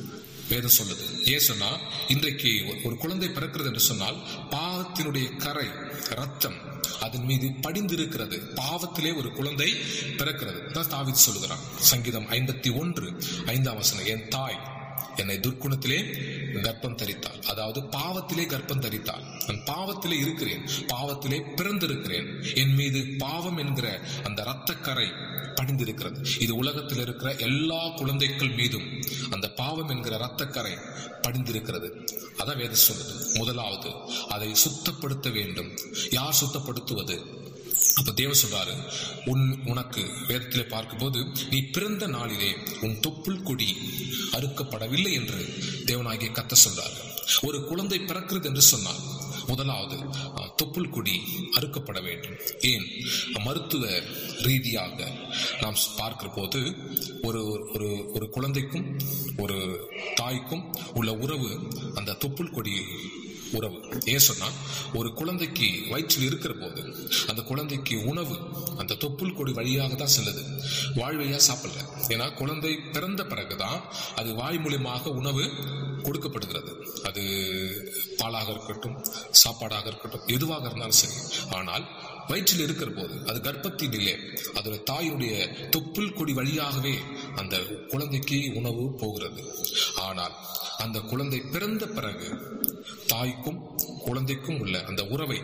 வேதம் சொல்லுது ஏன் சொன்னா இன்றைக்கு ஒரு குழந்தை பிறக்கிறது என்று சொன்னால் பாவத்தினுடைய கரை ரத்தம் அதன் மீது படிந்திருக்கிறது பாவத்திலே ஒரு குழந்தை பிறக்கிறது தான் தாவித் சொல்லுகிறான் சங்கீதம் ஐம்பத்தி ஒன்று ஐந்தாம் வசனம் என் தாய் என்னை துர்க்குணத்திலே கர்ப்பம் தரித்தாள் அதாவது பாவத்திலே கர்ப்பம் தரித்தாள் நான் பாவத்திலே இருக்கிறேன் பாவத்திலே பிறந்திருக்கிறேன் என் மீது பாவம் என்கிற அந்த இரத்தக்கரை படிந்திருக்கிறது இது உலகத்தில் இருக்கிற எல்லா குழந்தைகள் மீதும் அந்த பாவம் என்கிற இரத்தக்கரை படிந்திருக்கிறது அதான் வேதம் சொல்லுது முதலாவது அதை சுத்தப்படுத்த வேண்டும் யார் சுத்தப்படுத்துவது அப்ப தேவன் சொல்றாரு உன் உனக்கு வேதத்திலே பார்க்கும்போது நீ பிறந்த நாளிலே உன் தொப்புள் கொடி அறுக்கப்படவில்லை என்று தேவனாகிய கத்த சொல்றாரு ஒரு குழந்தை பிறக்கிறது என்று சொன்னால் முதலாவது அஹ், தொப்புள் கொடி அறுக்கப்பட வேண்டும் ஏன் மருத்துவ ரீதியாக நாம் பார்க்கிற போது ஒரு ஒரு ஒரு குழந்தைக்கும் ஒரு தாய்க்கும் உள்ள உறவு அந்த தொப்புள் கொடி உறவு ஏன் சொன்னா ஒரு குழந்தைக்கு வயிற்றில் இருக்கிற போது அந்த குழந்தைக்கு உணவு அந்த தொப்புள் கொடி வழியாக தான் செல்லுது வாழ்வையா சாப்பிடல ஏன்னா குழந்தை பிறந்த பிறகுதான் அது வாய் மூலியமாக உணவு கொடுக்கப்படுகிறது அது பாலாக இருக்கட்டும் சாப்பாடாக இருக்கட்டும் எதுவாக இருந்தாலும் சரி ஆனால் வயிற்றில் இருக்கிற போது அது கர்ப்பத்தினிலே அதோட தாயினுடைய தொப்புள் கொடி வழியாகவே அந்த குழந்தைக்கு உணவு போகிறது ஆனால் அந்த குழந்தை பிறந்த பிறகு தாய்க்கும் குழந்தைக்கும் உள்ள அந்த உறவை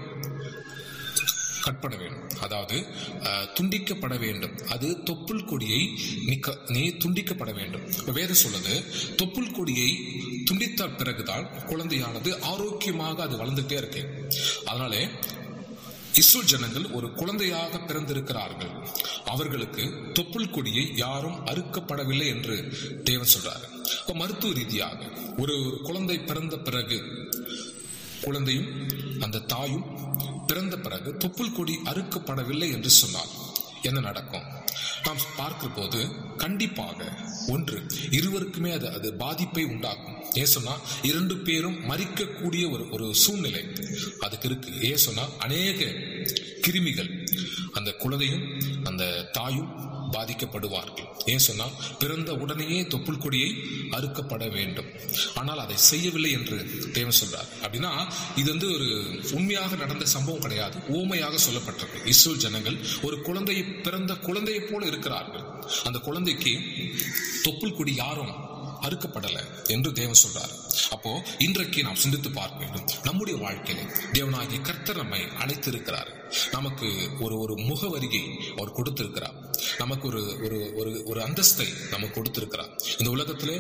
கட் பண்ண வேண்டும் அதாவது அஹ், துண்டிக்கப்பட வேண்டும் அது தொப்புள் கொடியை நிக்க நீ துண்டிக்கப்பட வேண்டும் இப்ப வேதம் சொல்லுது தொப்புள் கொடியை துண்டித்த பிறகுதான் குழந்தையானது ஆரோக்கியமாக அது வளர்ந்துட்டே இருக்கு அதனாலே இஸ்ரேல் ஜனங்கள் ஒரு குழந்தையாக பிறந்திருக்கிறார்கள் அவர்களுக்கு தொப்புள் கொடியை யாரும் அறுக்கப்படவில்லை என்று தேவன் சொல்றாரு இப்ப மருத்துவ ரீதியாக ஒரு ஒரு குழந்தை பிறந்த பிறகு குழந்தையும் அந்த தாயும் பிறந்த பிறகு தொப்புள் கொடி அறுக்கப்படவில்லை என்று சொன்னால் என்ன நடக்கும் நாம் பார்க்கிற போது கண்டிப்பாக ஒன்று இருவருக்குமே அது அது பாதிப்பை உண்டாக்கும் ஏன் சொன்னா இரண்டு பேரும் மறிக்கக்கூடிய ஒரு ஒரு சூழ்நிலை அதுக்கு இருக்கு ஏன் சொன்னா அநேக கிருமிகள் அந்த குழந்தையும் அந்த தாயும் பாதிக்கப்படுவார்கள் ஏன் சொன்னா பிறந்த உடனேயே தொப்புள் கொடியை அறுக்கப்பட வேண்டும் ஆனால் அதை செய்யவில்லை என்று தேவன் சொல்றார் அப்படின்னா இது வந்து ஒரு உண்மையாக நடந்த சம்பவம் கிடையாது ஊமையாக சொல்லப்பட்டிருக்கு இஸ்ரேல் ஜனங்கள் ஒரு குழந்தையை பிறந்த குழந்தையை போல இருக்கிறார்கள் அந்த குழந்தைக்கு தொப்புள் கொடி யாரும் அறுக்கப்படல என்று தேவன் சொல்றாரு அப்போ இன்றைக்கு நாம் சிந்தித்து பார்க்க வேண்டும் நம்முடைய வாழ்க்கையில தேவனாகிய கர்த்தர் நம்மை அழைத்திருக்கிறார் நமக்கு ஒரு ஒரு முகவரியை அவர் கொடுத்திருக்கிறார் நமக்கு ஒரு ஒரு ஒரு ஒரு அந்தஸ்தை நமக்கு கொடுத்திருக்கிறார் இந்த உலகத்திலே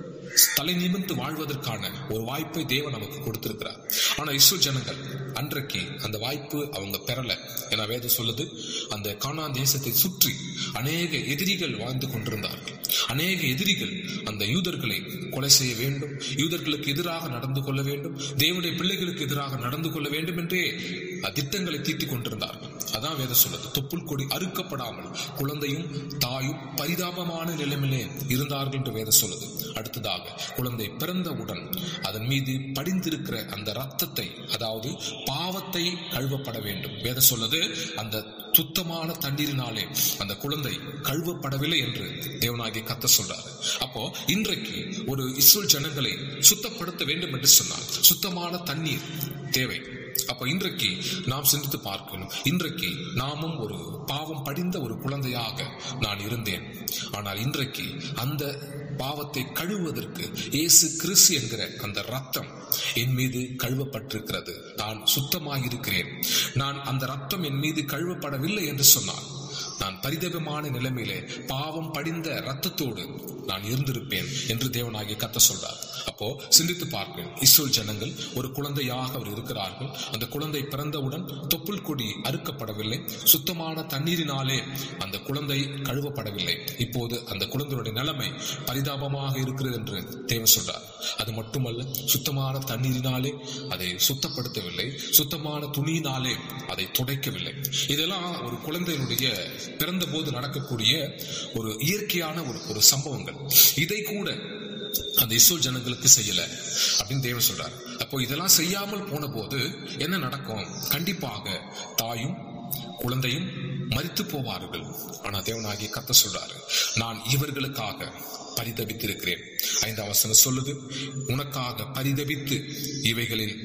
தலை நிமிர்ந்து வாழ்வதற்கான ஒரு வாய்ப்பை தேவன் நமக்கு கொடுத்திருக்கிறார் ஆனா இஸ்ரோ ஜனங்கள் அன்றைக்கு அந்த வாய்ப்பு அவங்க பெறல என வேதம் சொல்லுது அந்த கானான் தேசத்தை சுற்றி அநேக எதிரிகள் வாழ்ந்து கொண்டிருந்தார்கள் அநேக எதிரிகள் அந்த யூதர்களை கொலை செய்ய வேண்டும் யூதர்களுக்கு எதிராக நடந்து கொள்ள வேண்டும் தேவனுடைய பிள்ளைகளுக்கு எதிராக நடந்து கொள்ள வேண்டும் என்றே திட்டங்களை தீட்டிக் கொண்டிருந்தார்கள் அதான் வேதம் சொல்லுது தொப்புள் கொடி அறுக்கப்படாமல் குழந்தையும் தாயும் பரிதாபமான நிலைமையிலே இருந்தார்கள் என்று வேதம் சொல்லுது அடுத்ததாக குழந்தை பிறந்தவுடன் அதன் மீது படிந்திருக்கிற அந்த ரத்தத்தை அதாவது பாவத்தை கழுவப்பட வேண்டும் வேதம் சொல்லுது அந்த சுத்தமான தண்ணீரினாலே அந்த குழந்தை கழுவப்படவில்லை என்று தேவனாகிய கத்த சொல்றாரு அப்போ இன்றைக்கு ஒரு இஸ்ரோல் ஜனங்களை சுத்தப்படுத்த வேண்டும் என்று சொன்னால் சுத்தமான தண்ணீர் தேவை அப்ப இன்றைக்கு நாம் சிந்தித்து பார்க்கணும் இன்றைக்கு நாமும் ஒரு பாவம் படிந்த ஒரு குழந்தையாக நான் இருந்தேன் ஆனால் இன்றைக்கு அந்த பாவத்தை கழுவுவதற்கு இயேசு கிறிஸ்து என்கிற அந்த ரத்தம் என் மீது கழுவப்பட்டிருக்கிறது நான் சுத்தமாயிருக்கிறேன் நான் அந்த ரத்தம் என் மீது கழுவப்படவில்லை என்று சொன்னார் நான் பரிதபமான நிலைமையிலே பாவம் படிந்த ரத்தத்தோடு நான் இருந்திருப்பேன் என்று தேவனாகிய கத்த சொல்றார் அப்போ சிந்தித்து பார்ப்பேன் இஸ்ரோல் ஜனங்கள் ஒரு குழந்தையாக அவர் இருக்கிறார்கள் அந்த குழந்தை பிறந்தவுடன் தொப்புள் கொடி அறுக்கப்படவில்லை சுத்தமான தண்ணீரினாலே அந்த குழந்தை கழுவப்படவில்லை இப்போது அந்த குழந்தையுடைய நிலைமை பரிதாபமாக இருக்கிறது என்று தேவன் சொல்றார் அது மட்டுமல்ல சுத்தமான தண்ணீரினாலே அதை சுத்தப்படுத்தவில்லை சுத்தமான துணியினாலே அதை துடைக்கவில்லை இதெல்லாம் ஒரு குழந்தையினுடைய பிறந்த போது நடக்கக்கூடிய ஒரு இயற்கையான ஒரு ஒரு சம்பவங்கள் இதை கூட அந்த இஸ்ரோல் ஜனங்களுக்கு செய்யல அப்படின்னு தேவன் சொல்றார் அப்போ இதெல்லாம் செய்யாமல் போன போது என்ன நடக்கும் கண்டிப்பாக தாயும் குழந்தையும் மறித்து போவார்கள் ஆனா தேவனாகிய கத்த சொல்றாரு நான் இவர்களுக்காக பரிதபித்திருக்கிறேன் ஐந்தாம் வசனம் சொல்லுது உனக்காக பரிதபித்து இவைகளில்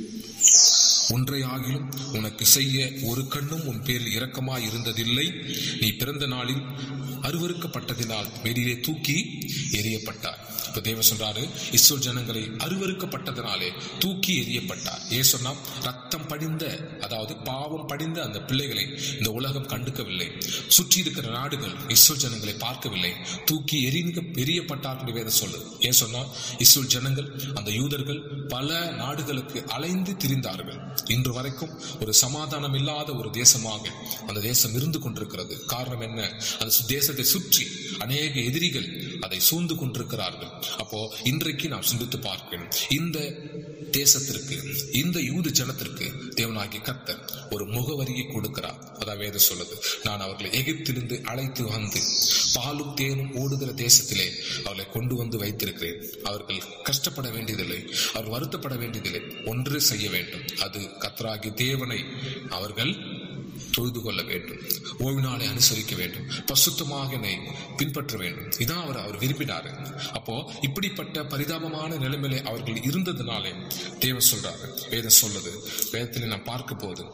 ஒன்றையாகிலும் உனக்கு செய்ய ஒரு கண்ணும் உன் பேரில் இரக்கமாய் இருந்ததில்லை நீ பிறந்த நாளில் அருவறுக்கப்பட்டதினால் வெளியே தூக்கி எரியப்பட்டார் இப்ப தேவ சொல்றாரு இஸ்ரோ ஜனங்களை அருவறுக்கப்பட்டதினாலே தூக்கி எரியப்பட்டார் ஏ சொன்னா ரத்தம் படிந்த அதாவது பாவம் படிந்த அந்த பிள்ளைகளை இந்த உலகம் கண்டுக்கவில்லை சுற்றி இருக்கிற நாடுகள் இஸ்ரோ ஜனங்களை பார்க்கவில்லை தூக்கி எரிங்க எரியப்பட்டார்கள் வேத சொல்லு ஏன் சொன்னா இஸ்ரோ ஜனங்கள் அந்த யூதர்கள் பல நாடுகளுக்கு அலைந்து திரிந்தார்கள் இன்று வரைக்கும் ஒரு சமாதானம் இல்லாத ஒரு தேசமாக அந்த தேசம் இருந்து கொண்டிருக்கிறது காரணம் என்ன அந்த தேசத்தை சுற்றி அநேக எதிரிகள் அதை சூழ்ந்து கொண்டிருக்கிறார்கள் அப்போ இன்றைக்கு நாம் சிந்தித்து பார்க்கணும் இந்த தேசத்திற்கு இந்த யூத ஜனத்திற்கு தேவனாகி கர்த்தர் ஒரு முகவரியை கொடுக்கிறார் அதான் வேதம் சொல்லுது நான் அவர்களை எகிப்திலிருந்து அழைத்து வந்து பாலும் தேனும் ஓடுகிற தேசத்திலே அவர்களை கொண்டு வந்து வைத்திருக்கிறேன் அவர்கள் கஷ்டப்பட வேண்டியதில்லை அவர் வருத்தப்பட வேண்டியதில்லை ஒன்று செய்ய வேண்டும் அது கர்த்தராகி தேவனை அவர்கள் தொழுது கொள்ள வேண்டும் ஓய்வு நாளை அனுசரிக்க வேண்டும் பசுத்தமாக என்னை பின்பற்ற வேண்டும் இதான் அவர் அவர் விரும்பினாரு அப்போ இப்படிப்பட்ட பரிதாபமான நிலைமையிலே அவர்கள் இருந்ததுனாலே தேவன் சொல்றாரு வேதம் சொல்லுது வேதத்தில் நாம் பார்க்க போது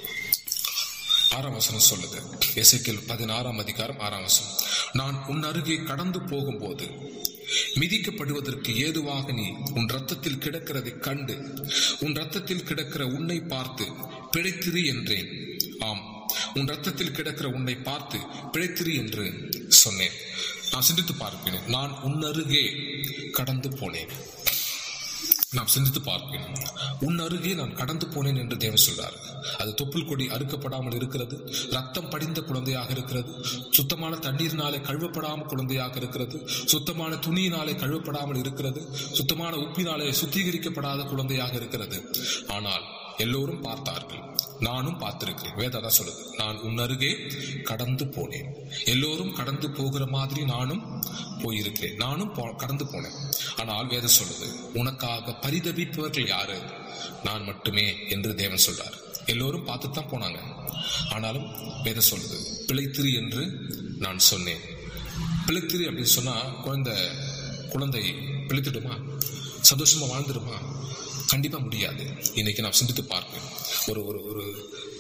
ஆறாம் வசனம் சொல்லுது எசைக்கில் பதினாறாம் அதிகாரம் ஆறாம் வசனம் நான் உன் அருகே கடந்து போகும்போது மிதிக்கப்படுவதற்கு ஏதுவாக நீ உன் ரத்தத்தில் கிடக்கிறதை கண்டு உன் ரத்தத்தில் கிடக்கிற உன்னை பார்த்து பிழைத்திரு என்றேன் ஆம் உன் ரத்தத்தில் கிடக்கிற உன்னை பார்த்து பிழைத்திரு என்று சொன்னேன் நான் சிந்தித்து பார்க்கிறேன் நான் உன் அருகே கடந்து போனேன் நாம் சிந்தித்து பார்ப்பேன் உன் அருகே நான் கடந்து போனேன் என்று தேவன் சொல்றார் அது தொப்புள் கொடி அறுக்கப்படாமல் இருக்கிறது ரத்தம் படிந்த குழந்தையாக இருக்கிறது சுத்தமான தண்ணீரினாலே கழுவப்படாமல் குழந்தையாக இருக்கிறது சுத்தமான துணியினாலே கழுவப்படாமல் இருக்கிறது சுத்தமான உப்பினாலே சுத்திகரிக்கப்படாத குழந்தையாக இருக்கிறது ஆனால் எல்லோரும் பார்த்தார்கள் நானும் பார்த்திருக்கிறேன் வேதா சொல்லுது நான் உன் அருகே கடந்து போனேன் எல்லோரும் கடந்து போகிற மாதிரி நானும் போயிருக்கிறேன் நானும் கடந்து போனேன் ஆனால் வேதம் சொல்லுது உனக்காக பரிதபிப்பவர்கள் யாரு நான் மட்டுமே என்று தேவன் சொல்றார் எல்லோரும் பார்த்துத்தான் போனாங்க ஆனாலும் வேதம் சொல்லுது பிழைத்திரு என்று நான் சொன்னேன் பிழைத்திரு அப்படின்னு சொன்னா குழந்தை குழந்தை பிழைத்திடுமா சந்தோஷமா வாழ்ந்துடுமா கண்டிப்பா முடியாது இன்னைக்கு நான் சிந்தித்து பார்ப்பேன் ஒரு ஒரு ஒரு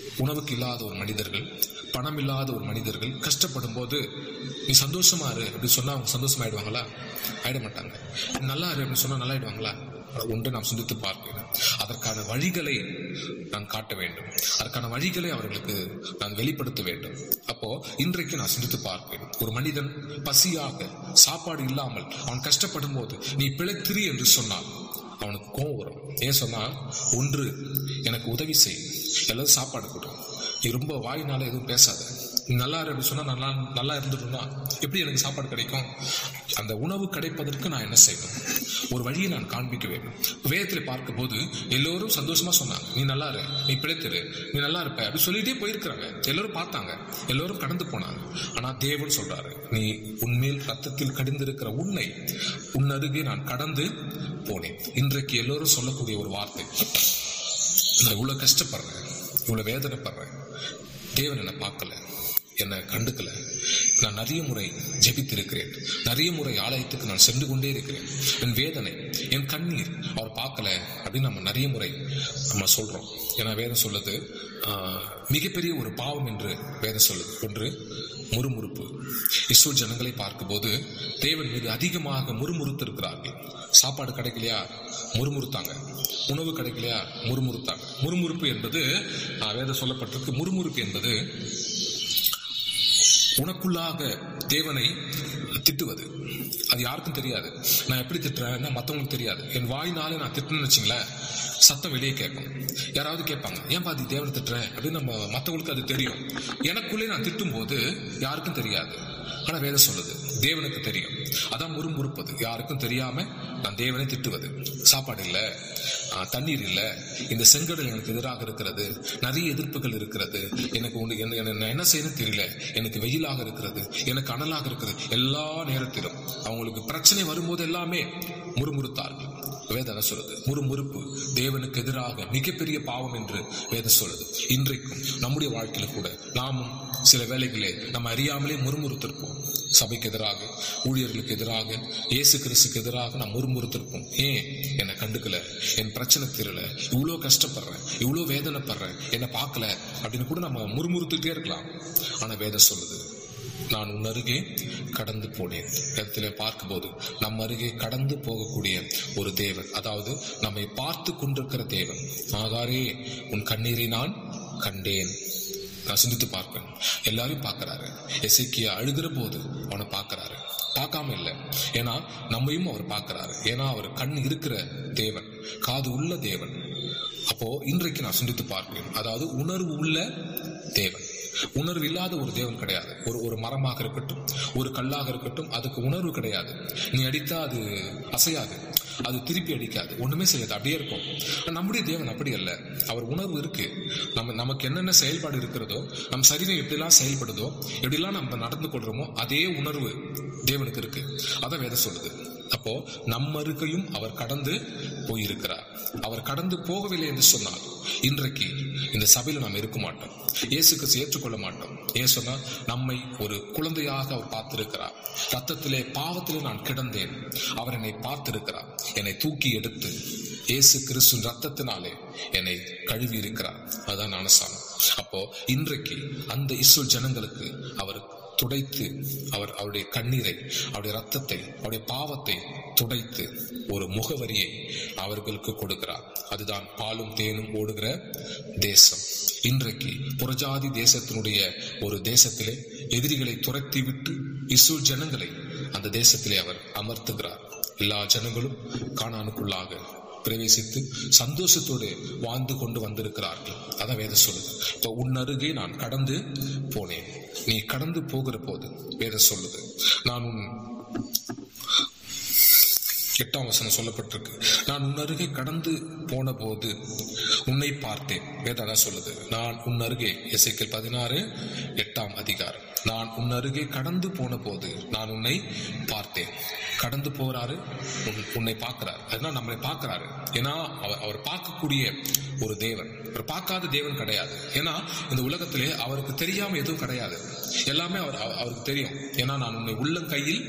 உணவுக்கு இல்லாத ஒரு மனிதர்கள் பணம் இல்லாத ஒரு மனிதர்கள் கஷ்டப்படும் போது நீ சந்தோஷமா இரு அப்படி சொன்னா அவங்க சந்தோஷமாயிடுவாங்களா ஆயிட மாட்டாங்க நல்லா இரு அப்படின்னு சொன்னா நல்லா ஆயிடுவாங்களா ஒன்று நாம் சிந்தித்து பார்க்க வேண்டும் அதற்கான வழிகளை நான் காட்ட வேண்டும் அதற்கான வழிகளை அவர்களுக்கு நான் வெளிப்படுத்த வேண்டும் அப்போ இன்றைக்கு நான் சிந்தித்து பார்ப்பேன் ஒரு மனிதன் பசியாக சாப்பாடு இல்லாமல் அவன் கஷ்டப்படும் போது நீ பிழைத்திரு என்று சொன்னால் அவனுக்கு கோவம் வரும் ஏன் சொன்னா ஒன்று எனக்கு உதவி செய் எல்லாரும் சாப்பாடு கொடு நீ ரொம்ப வாயினால எதுவும் பேசாத நீ நல்லா இரு அப்படின்னு சொன்னா நல்லா நல்லா இருந்துட்டுனா எப்படி எனக்கு சாப்பாடு கிடைக்கும் அந்த உணவு கிடைப்பதற்கு நான் என்ன செய்யணும் ஒரு வழியை நான் காண்பிக்க வேண்டும் வேதத்தில் பார்க்கும்போது எல்லோரும் சந்தோஷமா சொன்னாங்க நீ நல்லா இரு நீ பிழைத்திரு நீ நல்லா இருப்ப அப்படி சொல்லிட்டே போயிருக்கிறாங்க எல்லாரும் பார்த்தாங்க எல்லாரும் கடந்து போனாங்க ஆனா தேவன் சொல்றாரு நீ உன்மேல் ரத்தத்தில் கடிந்திருக்கிற உன்னை உன் அருகே நான் கடந்து போனேன் இன்றைக்கு எல்லோரும் சொல்லக்கூடிய ஒரு வார்த்தை நான் இவ்வளவு கஷ்டப்படுறேன் இவ்வளவு வேதனைப்படுறேன் தேவன் என்னை பார்க்கல என்னை கண்டுக்கல நான் நிறைய முறை ஜெபித்திருக்கிறேன் நிறைய முறை ஆலயத்துக்கு நான் சென்று கொண்டே இருக்கிறேன் என் வேதனை என் கண்ணீர் அவர் பார்க்கல அப்படின்னு நம்ம நிறைய முறை நம்ம சொல்றோம் ஏன்னா வேதம் சொல்லுது ஆஹ், மிகப்பெரிய ஒரு பாவம் என்று வேதம் சொல்லுது ஒன்று முறுமுறுப்பு இஸ்ரோ ஜனங்களை பார்க்கும்போது தேவன் மீது அதிகமாக முறுமுறுத்து இருக்கிறார்கள் சாப்பாடு கிடைக்கலையா முறுமுறுத்தாங்க உணவு கிடைக்கலையா முறுமுறுத்தாங்க முறுமுறுப்பு என்பது ஆஹ், வேதம் சொல்லப்பட்டிருக்கு முறுமுறுப்பு என்பது உனக்குள்ளாக தேவனை திட்டுவது அது யாருக்கும் தெரியாது நான் எப்படி திட்டுறேன்னா மற்றவங்களுக்கு தெரியாது என் வாயினாலே நான் திட்டுன்னு வச்சுங்களேன் சத்தம் வெளியே கேட்கும் யாராவது கேட்பாங்க ஏன் பாதி தேவனை திட்டுறேன் அப்படின்னு நம்ம மற்றவங்களுக்கு அது தெரியும் எனக்குள்ளே நான் திட்டும் போது யாருக்கும் தெரியாது ஆனா வேதம் சொல்லுது தேவனுக்கு தெரியும் அதான் முறுமுறுப்பது யாருக்கும் தெரியாம நான் தேவனை திட்டுவது சாப்பாடு இல்ல ஆஹ், தண்ணீர் இல்ல இந்த செங்கடல் எனக்கு எதிராக இருக்கிறது நிறைய எதிர்ப்புகள் இருக்கிறது எனக்கு ஒன்று என்ன என்ன- நான் என்ன செய்யணும் தெரியல எனக்கு வெயிலாக இருக்கிறது எனக்கு அனலாக இருக்கிறது எல்லா நேரத்திலும் அவங்களுக்கு பிரச்சனை வரும்போது எல்லாமே முறுமுறுத்தார்கள் வேதம் என்ன சொல்லுது முறுமுறுப்பு தேவனுக்கு எதிராக மிகப்பெரிய பாவம் என்று வேதம் சொல்லுது இன்றைக்கும் நம்முடைய வாழ்க்கையில கூட நாமும் சில வேளைகளே நம்ம அறியாமலே முறுமுறுத்திருப்போம் சபைக்கு எதிராக ஊழியர்களுக்கு எதிராக இயேசு கிறிஸ்துக்கு எதிராக நான் முறுமுறுத்திருப்போம் ஏன் என்னை கண்டுக்கல என் பிரச்சனை தீரல இவ்வளோ கஷ்டப்படுறேன் இவ்வளோ வேதனைப்படுறேன் என்னை பார்க்கல அப்படின்னு கூட நம்ம முறுமுறுத்துக்கிட்டே இருக்கலாம் ஆனா வேதம் சொல்லுது நான் உன் அருகே கடந்து போனேன் இடத்துல பார்க்கும்போது நம் அருகே கடந்து போகக்கூடிய ஒரு தேவன் அதாவது நம்மை பார்த்து கொண்டிருக்கிற தேவன் ஆகாரே உன் கண்ணீரை நான் கண்டேன் நான் சிந்தித்து பார்ப்பேன் எல்லாரையும் பார்க்கறாரு எசைக்கியா அழுகிற போது அவனை பார்க்கறாரு பார்க்காம இல்லை ஏன்னா நம்மையும் அவர் பார்க்கறாரு ஏன்னா அவர் கண் இருக்கிற தேவன் காது உள்ள தேவன் அப்போ இன்றைக்கு நான் சிந்தித்து பார்ப்பேன் அதாவது உணர்வு உள்ள தேவன் உணர்வு இல்லாத ஒரு தேவன் கிடையாது ஒரு ஒரு மரமாக இருக்கட்டும் ஒரு கல்லாக இருக்கட்டும் அதுக்கு உணர்வு கிடையாது நீ அடித்தா அது அசையாது அது திருப்பி அடிக்காது ஒண்ணுமே செய்யாது அப்படியே இருக்கும் ஆனா நம்முடைய தேவன் அப்படி அல்ல அவர் உணர்வு இருக்கு நம்ம நமக்கு என்னென்ன செயல்பாடு இருக்கிறதோ நம் சரீரம் எப்படிலாம் செயல்படுதோ எப்படிலாம் நம்ம நடந்து கொள்றோமோ அதே உணர்வு தேவனுக்கு இருக்கு அதான் வேதம் சொல்லுது அப்போ நம்ம அருகையும் அவர் கடந்து போயிருக்கிறார் அவர் கடந்து போகவில்லை என்று சொன்னால் இன்றைக்கு இந்த சபையில நாம் இருக்க மாட்டோம் இயேசு கிறிஸ்து ஏற்றுக்கொள்ள மாட்டோம் ஏன் சொன்னா நம்மை ஒரு குழந்தையாக அவர் பார்த்திருக்கிறார் ரத்தத்திலே பாவத்திலே நான் கிடந்தேன் அவர் என்னை பார்த்திருக்கிறார் என்னை தூக்கி எடுத்து இயேசு கிறிஸ்துவின் ரத்தத்தினாலே என்னை கழுவி இருக்கிறார் அதுதான் ஞானஸ்தானம் அப்போ இன்றைக்கு அந்த இஸ்ரேல் ஜனங்களுக்கு அவர் துடைத்து அவர் அவருடைய கண்ணீரை அவருடைய ரத்தத்தை அவருடைய பாவத்தை துடைத்து ஒரு முகவரியை அவர்களுக்கு கொடுக்கிறார் அதுதான் பாலும் தேனும் ஓடுகிற தேசம் இன்றைக்கு புறஜாதி தேசத்தினுடைய ஒரு தேசத்திலே எதிரிகளை துரத்தி விட்டு இஸ்ரேல் ஜனங்களை அந்த தேசத்திலே அவர் அமர்த்துகிறார் எல்லா ஜனங்களும் கானானுக்குள்ளாக பிரவேசித்து சந்தோஷத்தோடு வாழ்ந்து கொண்டு வந்திருக்கிறார்கள் அதான் வேதம் சொல்லுது இப்போ உன் அருகே நான் கடந்து போனேன் நீ கடந்து போகிற போது வேதம் சொல்லுது நான் உன் எட்டாம் வசனம் சொல்லப்பட்டிருக்கு நான் உன் அருகே கடந்து போன போது உன்னை பார்த்தேன் வேதம் அதான் சொல்லுது நான் உன் அருகே எசைக்கல் பதினாறு எட்டாம் அதிகாரம் நான் உன் அருகே கடந்து போன போது நான் உன்னை பார்த்தேன் கடந்து போறாரு உன்- உன்னை பார்க்கிறார் அதனால நம்மளை பார்க்கிறாரு ஏன்னா அவர் அவர் பார்க்கக்கூடிய ஒரு தேவன் அவர் பார்க்காத தேவன் கிடையாது ஏன்னா இந்த உலகத்திலே அவருக்கு தெரியாம எதுவும் கிடையாது எல்லாமே அவர் அவ- அவருக்கு தெரியும் ஏன்னா நான் உன்னை உள்ளங்கையில்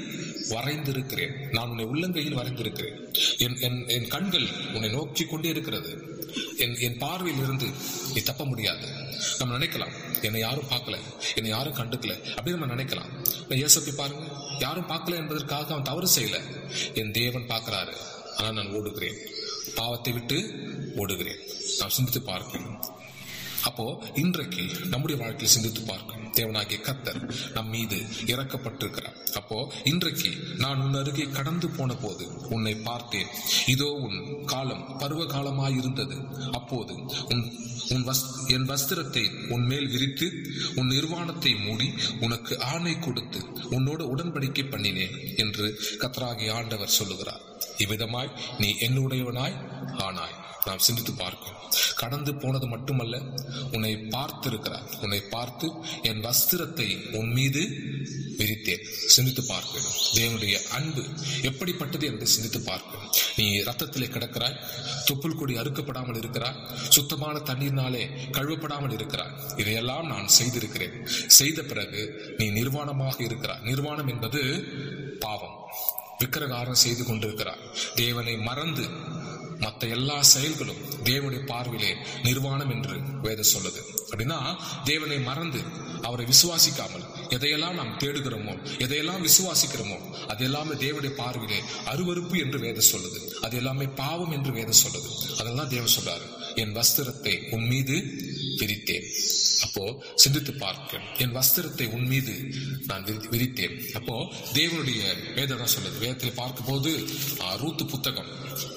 வரைந்திருக்கிறேன் நான் உன்னை உள்ளங்கையில் வரைந்திருக்கிறேன் என் என் என் கண்கள் உன்னை நோக்கி கொண்டே இருக்கிறது என் என் பார்வையில் இருந்து நீ தப்ப முடியாது நம்ம நினைக்கலாம் என்னை யாரும் பார்க்கல என்னை யாரும் கண்டுக்கல அப்படின்னு நம்ம நினைக்கலாம் நான் இயேசுப்பை பாருங்க யாரும் பார்க்கல என்பதற்காக அவன் தவறு செய்யல என் தேவன் பார்க்கிறாரு ஆனால் நான் ஓடுகிறேன் பாவத்தை விட்டு ஓடுகிறேன் நாம் சிந்தித்து பார்க்கணும் அப்போ இன்றைக்கு நம்முடைய வாழ்க்கையை சிந்தித்து பார்க்கணும் தேவனாகிய கத்தர் நம் மீது இறக்கப்பட்டிருக்கிறார் அப்போ இன்றைக்கு நான் உன் அருகே கடந்து போன போது உன்னை பார்த்தேன் இதோ உன் காலம் பருவ காலமாயிருந்தது அப்போது உன் உன் வஸ் என் வஸ்திரத்தை உன் மேல் விரித்து உன் நிர்வாணத்தை மூடி உனக்கு ஆணை கொடுத்து உன்னோடு உடன்படிக்கை பண்ணினேன் என்று கத்தராகிய ஆண்டவர் சொல்லுகிறார் இவ்விதமாய் நீ என்னுடையவனாய் ஆனாய் நாம் சிந்தித்து பார்க்கணும் கடந்து போனது மட்டுமல்ல உன்னை பார்த்திருக்கிறார் உன்னை பார்த்து என் வஸ்திரத்தை உன் மீது விரித்தேன் சிந்தித்து பார்க்கணும் தேவனுடைய அன்பு எப்படிப்பட்டது என்று சிந்தித்து பார்க்கணும் நீ ரத்தத்திலே கிடக்கிறாய் தொப்புள் கொடி அறுக்கப்படாமல் இருக்கிறாய் சுத்தமான தண்ணீர்னாலே கழுவப்படாமல் இருக்கிறாய் இதையெல்லாம் நான் செய்திருக்கிறேன் செய்த பிறகு நீ நிர்வாணமாக இருக்கிறாய் நிர்வாணம் என்பது பாவம் விக்கிரகாரம் செய்து கொண்டிருக்கிறார் தேவனை மறந்து மற்ற எல்லா செயல்களும் தேவனுடைய பார்வையிலே நிர்வாணம் என்று வேதம் சொல்லுது அப்படின்னா தேவனை மறந்து அவரை விசுவாசிக்காமல் எதையெல்லாம் நாம் தேடுகிறோமோ எதையெல்லாம் விசுவாசிக்கிறோமோ அது எல்லாமே தேவனுடைய பார்வையிலே அருவருப்பு என்று வேதம் சொல்லுது அது எல்லாமே பாவம் என்று வேதம் சொல்லுது அதெல்லாம் தேவன் சொல்றாரு என் வஸ்திரத்தை உன் மீது விரித்தேன் அப்போ சிந்தித்து பார்க்க என் வஸ்திரத்தை உன் மீது நான் விரி- விரித்தேன் அப்போ தேவனுடைய வேதம் தான் சொல்லுது வேதத்தில் பார்க்கும்போது ஆ, ரூத்து புத்தகம்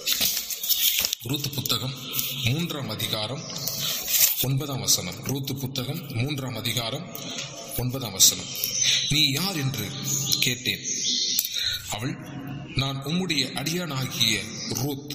ரூத்து புத்தகம் மூன்றாம் அதிகாரம் ஒன்பதாம் வசனம் ரூத்து புத்தகம் மூன்றாம் அதிகாரம் ஒன்பதாம் வசனம் நீ யார் என்று கேட்டேன் அவள் நான் உம்முடைய அடியானாகிய ரூத்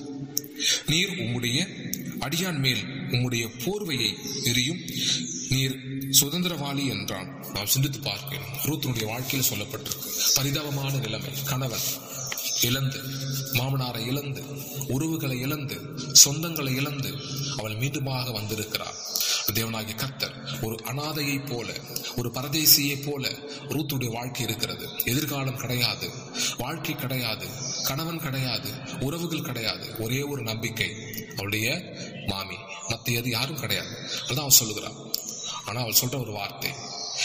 நீர் உம்முடைய அடியான் மேல் உம்முடைய போர்வையை எரியும் நீர் சுதந்திரவாளி என்றான் நாம் சிந்தித்து பார்க்கிறோம் ரூத்தினுடைய வாழ்க்கையில் சொல்லப்பட்டிருக்கு பரிதாபமான நிலைமை கணவன் இழந்து மாமனாரை இழந்து உறவுகளை இழந்து சொந்தங்களை இழந்து அவள் மீண்டுமாக வந்திருக்கிறார் தேவனாகிய கர்த்தர் ஒரு அனாதையை போல ஒரு பரதேசியை போல ரூத்துடைய வாழ்க்கை இருக்கிறது எதிர்காலம் கிடையாது வாழ்க்கை கிடையாது கணவன் கிடையாது உறவுகள் கிடையாது ஒரே ஒரு நம்பிக்கை அவளுடைய மாமி மற்ற எது யாரும் கிடையாது அதான் அவள் சொல்லுகிறாள் ஆனா அவள் சொல்ற ஒரு வார்த்தை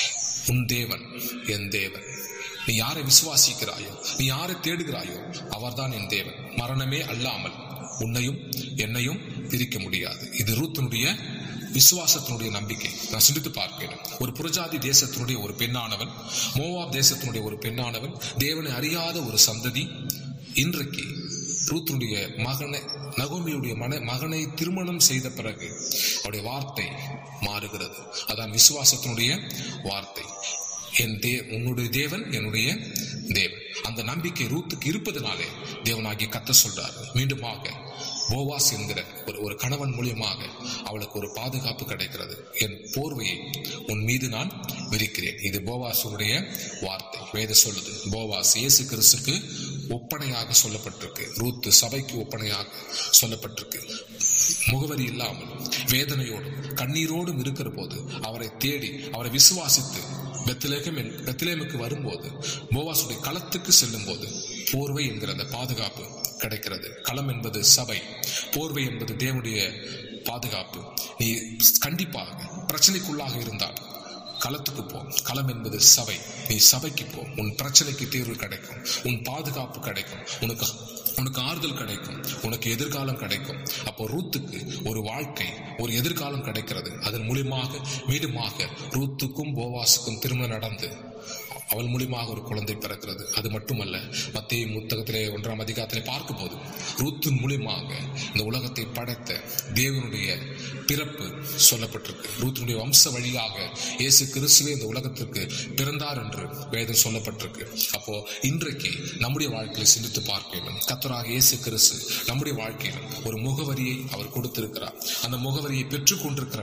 உன் தேவன் என் தேவன் நீ யாரை விசுவாசிக்கிறாயோ நீ யாரை தேடுகிறாயோ அவர்தான் என் தேவன் மரணமே அல்லாமல் உன்னையும் என்னையும் பிரிக்க முடியாது இது ரூத்தினுடைய விசுவாசத்தினுடைய நம்பிக்கை நான் சிந்தித்து பார்க்கிறேன் ஒரு புறஜாதி தேசத்தினுடைய ஒரு பெண்ணானவன் மோவாப் தேசத்தினுடைய ஒரு பெண்ணானவன் தேவனை அறியாத ஒரு சந்ததி இன்றைக்கு ரூத்தினுடைய மகனை நகோமியுடைய மன மகனை திருமணம் செய்த பிறகு அவருடைய வார்த்தை மாறுகிறது அதான் விசுவாசத்தினுடைய வார்த்தை என் தே உன்னுடைய தேவன் என்னுடைய தேவன் அந்த நம்பிக்கை ரூத்துக்கு இருப்பதனாலே தேவனாகிய கத்த சொல்றாரு மீண்டுமாக போவாஸ் என்கிற ஒரு ஒரு கணவன் மூலியமாக அவளுக்கு ஒரு பாதுகாப்பு கிடைக்கிறது என் போர்வையை உன் மீது நான் விரிக்கிறேன் இது போவாசுடைய வார்த்தை வேத சொல்லுது போவாஸ் இயேசு கிறிஸ்துக்கு ஒப்பனையாக சொல்லப்பட்டிருக்கு ரூத்து சபைக்கு ஒப்பனையாக சொல்லப்பட்டிருக்கு முகவரி இல்லாமல் வேதனையோடும் கண்ணீரோடும் இருக்கிற போது அவரை தேடி அவரை விசுவாசித்து பெத்லேகம் பெத்லேமுக்கு வரும்போது போவாசுடைய களத்துக்கு செல்லும் போது போர்வை என்கிற அந்த பாதுகாப்பு கிடைக்கிறது களம் என்பது சபை போர்வை என்பது தேவனுடைய பாதுகாப்பு நீ கண்டிப்பாக பிரச்சனைக்குள்ளாக இருந்தால் களத்துக்கு போ களம் என்பது சபை நீ சபைக்கு போ உன் பிரச்சனைக்கு தீர்வு கிடைக்கும் உன் பாதுகாப்பு கிடைக்கும் உனக்கு உனக்கு ஆறுதல் கிடைக்கும் உனக்கு எதிர்காலம் கிடைக்கும் அப்போ ரூத்துக்கு ஒரு வாழ்க்கை ஒரு எதிர்காலம் கிடைக்கிறது அதன் மூலியமாக மீண்டுமாக ரூத்துக்கும் போவாஸுக்கும் திருமணம் நடந்து அவள் மூலியமாக ஒரு குழந்தை பிறக்கிறது அது மட்டுமல்ல மத்திய புத்தகத்திலே ஒன்றாம் அதிகாரத்திலே பார்க்கும்போது ரூத்தின் மூலியமாக இந்த உலகத்தை படைத்த தேவனுடைய பிறப்பு சொல்லப்பட்டிருக்கு ரூத்தினுடைய வம்ச வழியாக இயேசு கிறிஸ்துவே இந்த உலகத்திற்கு பிறந்தார் என்று வேதம் சொல்லப்பட்டிருக்கு அப்போ இன்றைக்கு நம்முடைய வாழ்க்கையை சிந்தித்து பார்க்க வேண்டும் கத்தராக இயேசு கிறிஸ்து நம்முடைய வாழ்க்கையில் ஒரு முகவரியை அவர் கொடுத்திருக்கிறார் அந்த முகவரியை பெற்றுக் கொண்டிருக்கிற நாம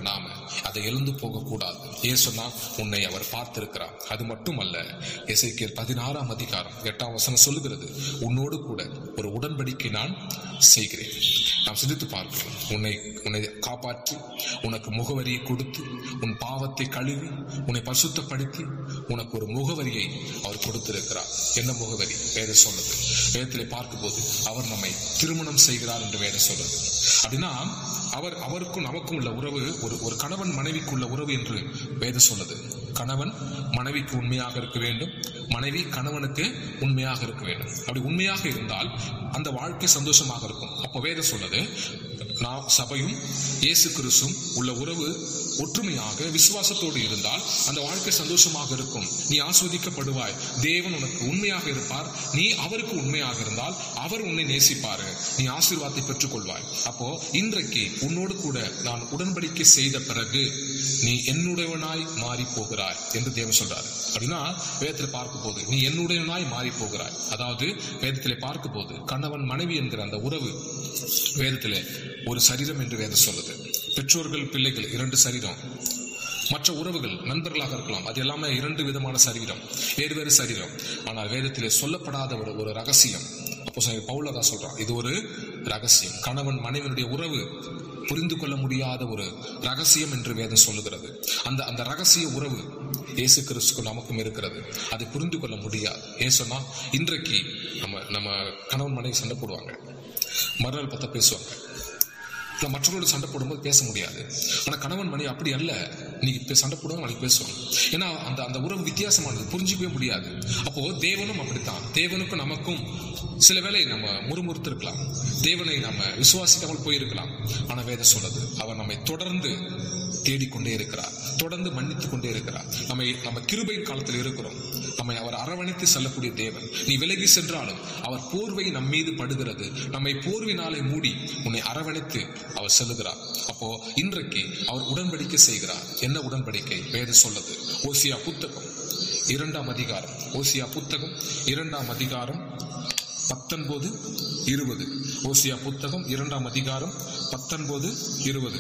அதை எழுந்து போகக்கூடாது ஏன் சொன்னா உன்னை அவர் பார்த்திருக்கிறார் அது மட்டுமல்ல எசைக்கியல் பதினாறாம் அதிகாரம் எட்டாம் வசனம் சொல்லுகிறது உன்னோடு கூட ஒரு உடன்படிக்கை நான் செய்கிறேன் நாம் சிந்தித்து பார்க்கிறோம் உன்னை உன்னை காப்பாற்றி உனக்கு முகவரியை கொடுத்து உன் பாவத்தை கழுவி உன்னை பரிசுத்தப்படுத்தி உனக்கு ஒரு முகவரியை அவர் கொடுத்திருக்கிறார் என்ன முகவரி வேதம் சொல்லுது வேதத்திலே பார்க்கும்போது அவர் நம்மை திருமணம் செய்கிறார் என்று வேதம் சொல்லுது அப்படின்னா அவர் அவருக்கும் நமக்கும் உள்ள உறவு ஒரு ஒரு கணவன் மனைவிக்குள்ள உறவு என்று வேதம் சொல்லுது கணவன் மனைவிக்கு உண்மையாக இருக்க வேண்டும் மனைவி கணவனுக்கு உண்மையாக இருக்க வேண்டும் அப்படி உண்மையாக இருந்தால் அந்த வாழ்க்கை சந்தோஷமாக இருக்கும் அப்போ வேதம் சொல்லுது நான் சபையும் இயேசு கிறிஸ்தும் உள்ள உறவு ஒற்றுமையாக விசுவாசத்தோடு இருந்தால் அந்த வாழ்க்கை சந்தோஷமாக இருக்கும் நீ ஆஸ்வதிக்கப்படுவாய் தேவன் உனக்கு உண்மையாக இருப்பார் நீ அவருக்கு உண்மையாக இருந்தால் அவர் உன்னை நேசிப்பாரு நீ ஆசீர்வாதத்தை பெற்றுக்கொள்வாய் அப்போ இன்றைக்கு உன்னோடு கூட நான் உடன்படிக்கை செய்த பிறகு நீ என்னுடையவனாய் மாறி போகிறாய் என்று தேவன் சொல்றாரு அப்படின்னா வேதத்தில் பார்க்கும் போது நீ என்னுடையவனாய் மாறி போகிறாய் அதாவது வேதத்திலே பார்க்கும் போது கணவன் மனைவி என்கிற அந்த உறவு வேதத்திலே ஒரு சரீரம் என்று வேதம் சொல்லுது பெற்றோர்கள் பிள்ளைகள் இரண்டு சரீரம் மற்ற உறவுகள் நண்பர்களாக இருக்கலாம் அது எல்லாமே இரண்டு விதமான சரீரம் வேறு வேறு சரீரம் ஆனால் வேதத்திலே சொல்லப்படாத ஒரு ஒரு ரகசியம் அப்போ பவுல தான் சொல்றான் இது ஒரு ரகசியம் கணவன் மனைவனுடைய உறவு புரிந்து கொள்ள முடியாத ஒரு ரகசியம் என்று வேதம் சொல்லுகிறது அந்த அந்த ரகசிய உறவு இயேசு கிறிஸ்துக்கும் நமக்கும் இருக்கிறது அதை புரிந்து கொள்ள முடியாது ஏன் சொன்னா இன்றைக்கு நம்ம நம்ம கணவன் மனைவி சண்டை போடுவாங்க மறுநாள் பார்த்தா பேசுவாங்க இல்லை மற்றவர்களோட சண்டை போடும்போது பேச முடியாது ஆனால் கணவன் மனைவி அப்படி அல்ல இன்னைக்கு இப்போ சண்டை போடுவாங்க நாளைக்கு பேசுவாங்க ஏன்னா அந்த அந்த உறவு வித்தியாசமானது புரிஞ்சிக்கவே முடியாது அப்போ தேவனும் அப்படித்தான் தேவனுக்கும் நமக்கும் சில வேளை நம்ம முறுமுறுத்திருக்கலாம் தேவனை நம்ம விசுவாசிக்காமல் போயிருக்கலாம் ஆனால் வேதம் சொல்லுது அவர் நம்மை தொடர்ந்து தேடிக்கொண்டே இருக்கிறார் தொடர்ந்து மன்னித்துக் கொண்டே இருக்கிறார் நம்மை நம்ம கிருபையின் காலத்தில் இருக்கிறோம் நம்மை அவர் அரவணைத்து செல்லக்கூடிய தேவன் நீ விலகி சென்றாலும் அவர் போர்வை நம் மீது படுகிறது நம்மை போர்வினாலே மூடி உன்னை அரவணைத்து அவர் செல்லுகிறார் அப்போ இன்றைக்கு அவர் உடன்படிக்கை செய்கிறார் என்ன உடன்படிக்கை வேத சொல்லுது ஓசியா புத்தகம் இரண்டாம் அதிகாரம் ஓசியா புத்தகம் இரண்டாம் அதிகாரம் பத்தொன்பது இருபது ஓசியா புத்தகம் இரண்டாம் அதிகாரம் பத்தொன்பது இருபது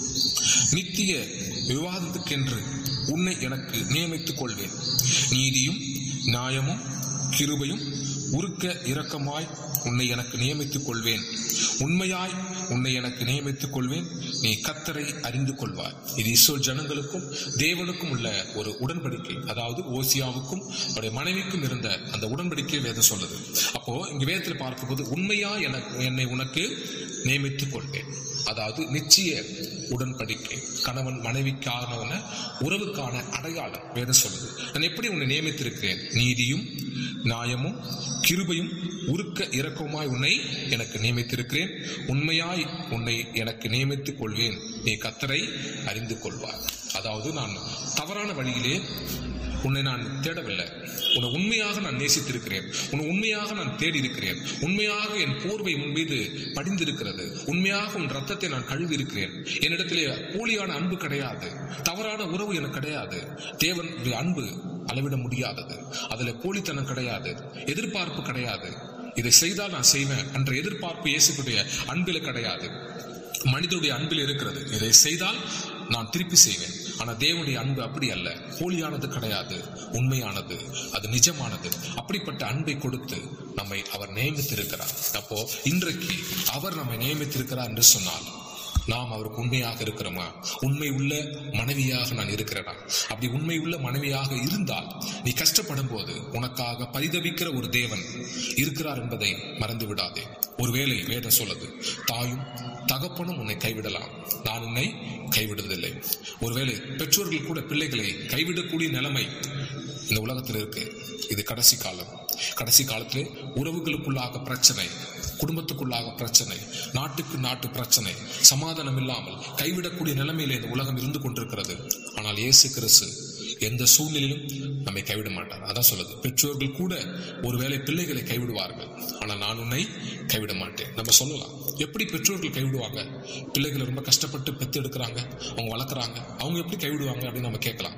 நித்திய விவாதத்துக்கென்று உன்னை எனக்கு நியமித்துக் கொள்வேன் நீதியும் நியாயமும் கிருபையும் உருக்க இரக்கமாய் உன்னை எனக்கு நியமித்துக் கொள்வேன் உண்மையாய் உன்னை எனக்கு நியமித்துக் கொள்வேன் நீ கத்தரை அறிந்து கொள்வாய் இது இஸ்ரோல் ஜனங்களுக்கும் தேவனுக்கும் உள்ள ஒரு உடன்படிக்கை அதாவது ஓசியாவுக்கும் அவருடைய மனைவிக்கும் இருந்த அந்த உடன்படிக்கை வேதம் சொல்லுது அப்போ இங்க வேதத்தில் பார்க்கும்போது உண்மையா எனக்கு என்னை உனக்கு நியமித்துக் கொள்வேன் அதாவது நிச்சய உடன்படிக்கை கணவன் மனைவிக்கான உறவுக்கான அடையாளம் வேதம் சொல்லுது நான் எப்படி உன்னை நியமித்திருக்கிறேன் நீதியும் நியாயமும் கிருபையும் உருக்க இரக்கமாய் உன்னை எனக்கு நியமித்திருக்கிறேன் உண்மையாய் உன்னை எனக்கு நியமித்துக் கொள்வேன் நீ கத்தரை அறிந்து கொள்வாய் அதாவது நான் தவறான வழியிலே உன்னை நான் தேடவில்லை உன்னை உண்மையாக நான் நேசித்திருக்கிறேன் உன்னை உண்மையாக நான் தேடி இருக்கிறேன் உண்மையாக என் போர்வை உன் மீது படிந்திருக்கிறது உண்மையாக உன் ரத்தத்தை நான் கழுவி இருக்கிறேன் என்னிடத்திலே போலியான அன்பு கிடையாது தவறான உறவு எனக்கு கிடையாது தேவன் அன்பு அளவிட முடியாதது அதுல போலித்தனம் கிடையாது எதிர்பார்ப்பு கிடையாது இதை செய்தால் நான் செய்வேன் என்ற எதிர்பார்ப்பு இயேசுடைய அன்பில கிடையாது மனிதனுடைய அன்பில் இருக்கிறது இதை செய்தால் நான் திருப்பி செய்வேன் ஆனா தேவனுடைய அன்பு அப்படி அல்ல போலியானது கிடையாது உண்மையானது அது நிஜமானது அப்படிப்பட்ட அன்பை கொடுத்து நம்மை அவர் நியமித்திருக்கிறார் அப்போ இன்றைக்கு அவர் நம்மை நியமித்திருக்கிறார் என்று சொன்னால் நாம் அவருக்கு உண்மையாக இருக்கிறோமா உண்மை உள்ள மனைவியாக நான் இருக்கிறேனா அப்படி உண்மை உள்ள மனைவியாக இருந்தால் நீ கஷ்டப்படும் போது உனக்காக பரிதவிக்கிற ஒரு தேவன் இருக்கிறார் என்பதை மறந்து விடாதே ஒருவேளை வேதம் சொல்லுது தாயும் தகப்பனும் உன்னை கைவிடலாம் நான் உன்னை கைவிடுவதில்லை ஒருவேளை பெற்றோர்கள் கூட பிள்ளைகளை கைவிடக்கூடிய நிலைமை இந்த உலகத்தில் இருக்கு இது கடைசி காலம் கடைசி காலத்திலே உறவுகளுக்குள்ளாக பிரச்சனை குடும்பத்துக்குள்ளாக பிரச்சனை நாட்டுக்கு நாட்டு பிரச்சனை சமாதானம் இல்லாமல் கைவிடக்கூடிய நிலைமையில இந்த உலகம் இருந்து கொண்டிருக்கிறது ஆனால் இயேசு கிறிஸ்து எந்த சூழ்நிலையிலும் நம்மை கைவிட மாட்டார் அதான் சொல்லுது பெற்றோர்கள் கூட ஒருவேளை பிள்ளைகளை கைவிடுவார்கள் ஆனால் நான் உன்னை கைவிட மாட்டேன் நம்ம சொல்லலாம் எப்படி பெற்றோர்கள் கைவிடுவாங்க பிள்ளைகளை ரொம்ப கஷ்டப்பட்டு பெத்து எடுக்கிறாங்க அவங்க வளர்க்குறாங்க அவங்க எப்படி கைவிடுவாங்க அப்படின்னு நம்ம கேட்கலாம் ஆனா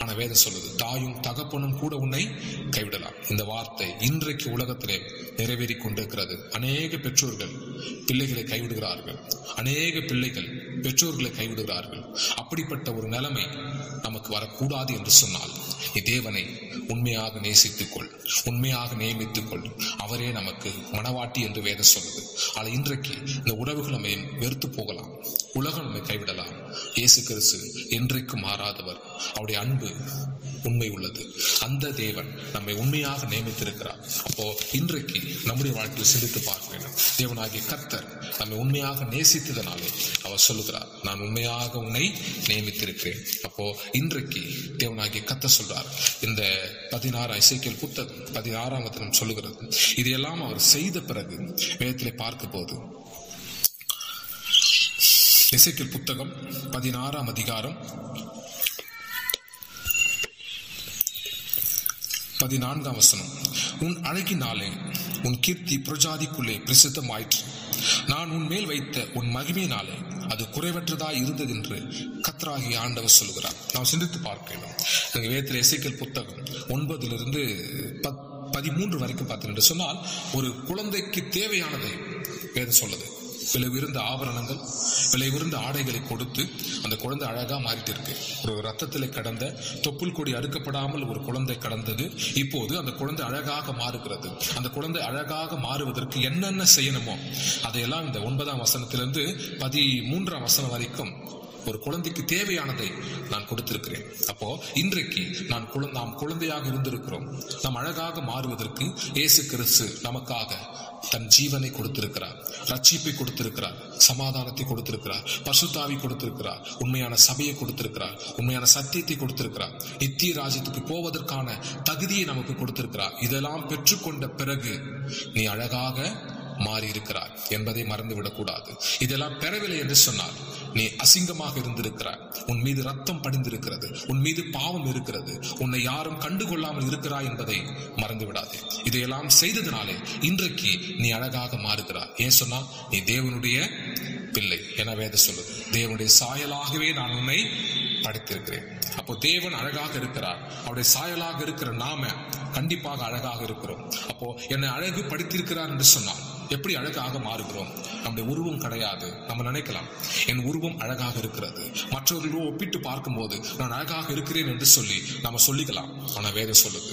ஆனா வேதம் சொல்லுது தாயும் தகப்பனும் கூட உன்னை கைவிடலாம் இந்த வார்த்தை இன்றைக்கு உலகத்திலே நிறைவேறி கொண்டிருக்கிறது அநேக பெற்றோர்கள் பிள்ளைகளை கைவிடுகிறார்கள் அநேக பிள்ளைகள் பெற்றோர்களை கைவிடுகிறார்கள் அப்படிப்பட்ட ஒரு நிலைமை நமக்கு வரக்கூடாது என்று சொன்னால் நீ தேவனை உண்மையாக நேசித்துக் கொள் உண்மையாக நியமித்துக் கொள் அவரே நமக்கு மனவாட்டி என்று வேதம் சொல்லுது ஆனால் இன்றைக்கு இந்த உறவுகள் நம்மை வெறுத்து போகலாம் உலகம் நம்மை கைவிடலாம் இயேசு கிறிஸ்து என்றைக்கும் மாறாதவர் அவருடைய அன்பு உண்மை உள்ளது அந்த தேவன் நம்மை உண்மையாக நியமித்திருக்கிறார் அப்போ இன்றைக்கு நம்முடைய வாழ்க்கையில் சிந்தித்து பார்க்க வேண்டும் தேவனாகிய கர்த்தர் நம்மை உண்மையாக நேசித்ததனாலே அவர் சொல்லுகிறார் நான் உண்மையாக உன்னை நியமித்திருக்கிறேன் அப்போ இன்றைக்கு தேவனாகிய கர்த்தர் சொல்றார் இந்த பதினாறு இசைக்கல் புத்தகம் பதினாறாம் வசனம் சொல்லுகிறது இதையெல்லாம் அவர் செய்த பிறகு வேதத்திலே பார்க்க போது இசைக்கல் புத்தகம் பதினாறாம் அதிகாரம் பதினான்காம் வசனம் உன் அழகினாலே உன் கீர்த்தி பிரஜாதிக்குள்ளே பிரசித்தமாயிற்று நான் உன் மேல் வைத்த உன் மகிமையினாலே அது குறைவற்றதாய் இருந்தது என்று கத்ராகி ஆண்டவர் சொல்கிறார் நாம் சிந்தித்து பார்க்கணும் எங்க வேத்திர இசைக்கல் புத்தகம் ஒன்பதிலிருந்து பத் பதிமூன்று வரைக்கும் பார்த்தீங்கன்னு சொன்னால் ஒரு குழந்தைக்கு தேவையானதை வேதம் சொல்லுது விலை உயர்ந்த ஆபரணங்கள் விலை உயர்ந்த ஆடைகளை கொடுத்து அந்த குழந்தை அழகா மாறிட்டு இருக்கு ஒரு ரத்தத்தில் கடந்த தொப்புள் கொடி அறுக்கப்படாமல் ஒரு குழந்தை கடந்தது இப்போது அந்த குழந்தை அழகாக மாறுகிறது அந்த குழந்தை அழகாக மாறுவதற்கு என்னென்ன செய்யணுமோ அதையெல்லாம் இந்த ஒன்பதாம் வசனத்திலிருந்து பதிமூன்றாம் வசனம் வரைக்கும் ஒரு குழந்தைக்கு தேவையானதை நான் கொடுத்திருக்கிறேன் அப்போ இன்றைக்கு நான் குழந்தை நாம் குழந்தையாக இருந்திருக்கிறோம் நாம் அழகாக மாறுவதற்கு இயேசு கிறிஸ்து நமக்காக தன் ஜீவனை கொடுத்திருக்கிறார் ரட்சிப்பை கொடுத்திருக்கிறார் சமாதானத்தை கொடுத்திருக்கிறார் பசுத்தாவி கொடுத்திருக்கிறார் உண்மையான சபையை கொடுத்திருக்கிறார் உண்மையான சத்தியத்தை கொடுத்திருக்கிறார் நித்திய ராஜ்யத்துக்கு போவதற்கான தகுதியை நமக்கு கொடுத்திருக்கிறார் இதெல்லாம் பெற்றுக்கொண்ட பிறகு நீ அழகாக மாறி இருக்கிறார் என்பதை மறந்துவிடக் கூடாது இதெல்லாம் பெறவில்லை என்று சொன்னால் நீ அசிங்கமாக இருந்திருக்கிறாய் உன் மீது ரத்தம் படிந்திருக்கிறது உன் மீது பாவம் இருக்கிறது உன்னை யாரும் கண்டுகொள்ளாமல் இருக்கிறாய் என்பதை மறந்து விடாதே இதையெல்லாம் செய்ததினாலே இன்றைக்கு நீ அழகாக மாறுகிறாய் ஏன் சொன்னா நீ தேவனுடைய பிள்ளை என வேத சொல்லுது தேவனுடைய சாயலாகவே நான் உன்னை படைத்திருக்கிறேன் அப்போ தேவன் அழகாக இருக்கிறார் அவருடைய சாயலாக இருக்கிற நாம கண்டிப்பாக அழகாக இருக்கிறோம் அப்போ என்னை அழகு படுத்திருக்கிறார் என்று சொன்னால் எப்படி அழகாக மாறுகிறோம் நம்முடைய உருவம் கிடையாது நம்ம நினைக்கலாம் என் உருவம் அழகாக இருக்கிறது மற்றவர்களோடு ஒப்பிட்டு பார்க்கும்போது நான் அழகாக இருக்கிறேன் என்று சொல்லி நம்ம சொல்லிக்கலாம் ஆனா வேதம் சொல்லுது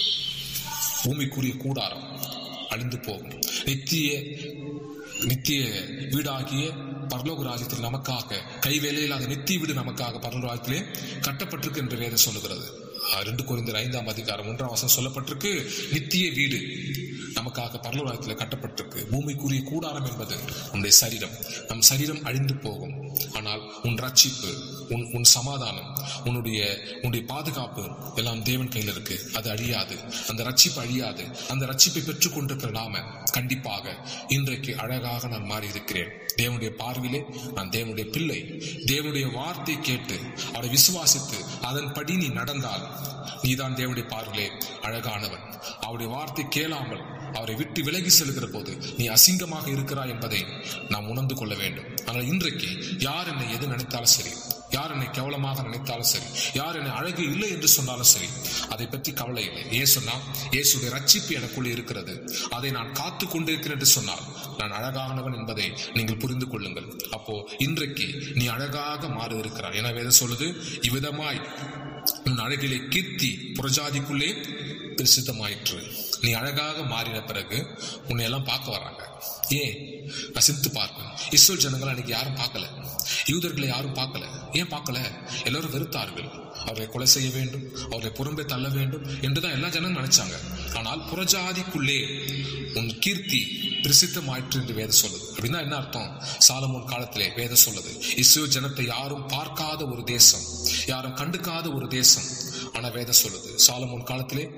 பூமிக்குரிய கூடாரம் அழிந்து போகும் நித்திய நித்திய வீடாகிய பரலோக ராஜ்யத்தில் நமக்காக கைவேலையில்லாத நித்திய வீடு நமக்காக பரலோக ராஜ்யத்திலே கட்டப்பட்டிருக்கு என்று வேதம் சொல்லுகிறது அஹ் ரெண்டு குறைந்தர் ஐந்தாம் அதிகாரம் ஒன்றாம் வசனம் சொல்லப்பட்டிருக்கு நித்திய வீடு நமக்காக பரலோகத்தில் கட்டப்பட்டிருக்கு பூமிக்குரிய கூடாரம் என்பது உன்னுடைய சரீரம் நம் சரீரம் அழிந்து போகும் ஆனால் உன் ரட்சிப்பு உன் உன் சமாதானம் உன்னுடைய உன்னுடைய பாதுகாப்பு எல்லாம் தேவன் கையில் இருக்கு அது அழியாது அந்த ரட்சிப்பு அழியாது அந்த ரட்சிப்பை பெற்றுக் கொண்டிருக்கிற நாம கண்டிப்பாக இன்றைக்கு அழகாக நான் மாறி இருக்கிறேன் தேவனுடைய பார்வையிலே நான் தேவனுடைய பிள்ளை தேவனுடைய வார்த்தை கேட்டு அவரை விசுவாசித்து அதன்படி நீ நடந்தால் நீதான் தேவனுடைய பார்வையிலே அழகானவன் அவருடைய வார்த்தை கேளாமல் அவரை விட்டு விலகி செல்கிற போது நீ அசிங்கமாக இருக்கிறாய் என்பதை நாம் உணர்ந்து கொள்ள வேண்டும் ஆனால் இன்றைக்கு யார் என்னை எது நினைத்தாலும் சரி யார் என்னை கேவலமாக நினைத்தாலும் சரி யார் என்னை அழகு இல்லை என்று சொன்னாலும் சரி அதை பற்றி கவலை இல்லை ஏன் சொன்னா இயேசுடைய ரட்சிப்பு எனக்குள்ளே இருக்கிறது அதை நான் காத்து கொண்டிருக்கிறேன் என்று சொன்னால் நான் அழகானவன் என்பதை நீங்கள் புரிந்து கொள்ளுங்கள் அப்போ இன்றைக்கு நீ அழகாக மாறி இருக்கிறாய் என வேதம் சொல்லுது இவ்விதமாய் உன் அழகிலே கீர்த்தி புறஜாதிக்குள்ளே பிரசித்தமாயிற்று நீ அழகாக மாறின பிறகு உன்னை எல்லாம் பார்க்க வராங்க ஏன் நான் சிந்து பார்ப்பேன் இஸ்ரேல் ஜனங்கள் அன்னைக்கு யாரும் பார்க்கல யூதர்களை யாரும் பார்க்கல ஏன் பார்க்கல எல்லாரும் வெறுத்தார்கள் அவரை கொலை செய்ய வேண்டும் அவரை புறம்பே தள்ள வேண்டும் என்றுதான் எல்லா ஜனங்களும் நினைச்சாங்க ஆனால் புறஜாதிக்குள்ளே உன் கீர்த்தி பிரசித்தமாயிற்று என்று வேதம் சொல்லுது அப்படின்னா என்ன அர்த்தம் சாலமோன் காலத்திலே வேதம் சொல்லுது இஸ்ரேல் ஜனத்தை யாரும் பார்க்காத ஒரு தேசம் யாரும் கண்டுக்காத ஒரு தேசம் ஆனா வேதம் சொல்லுது சாலமோன் காலத்திலே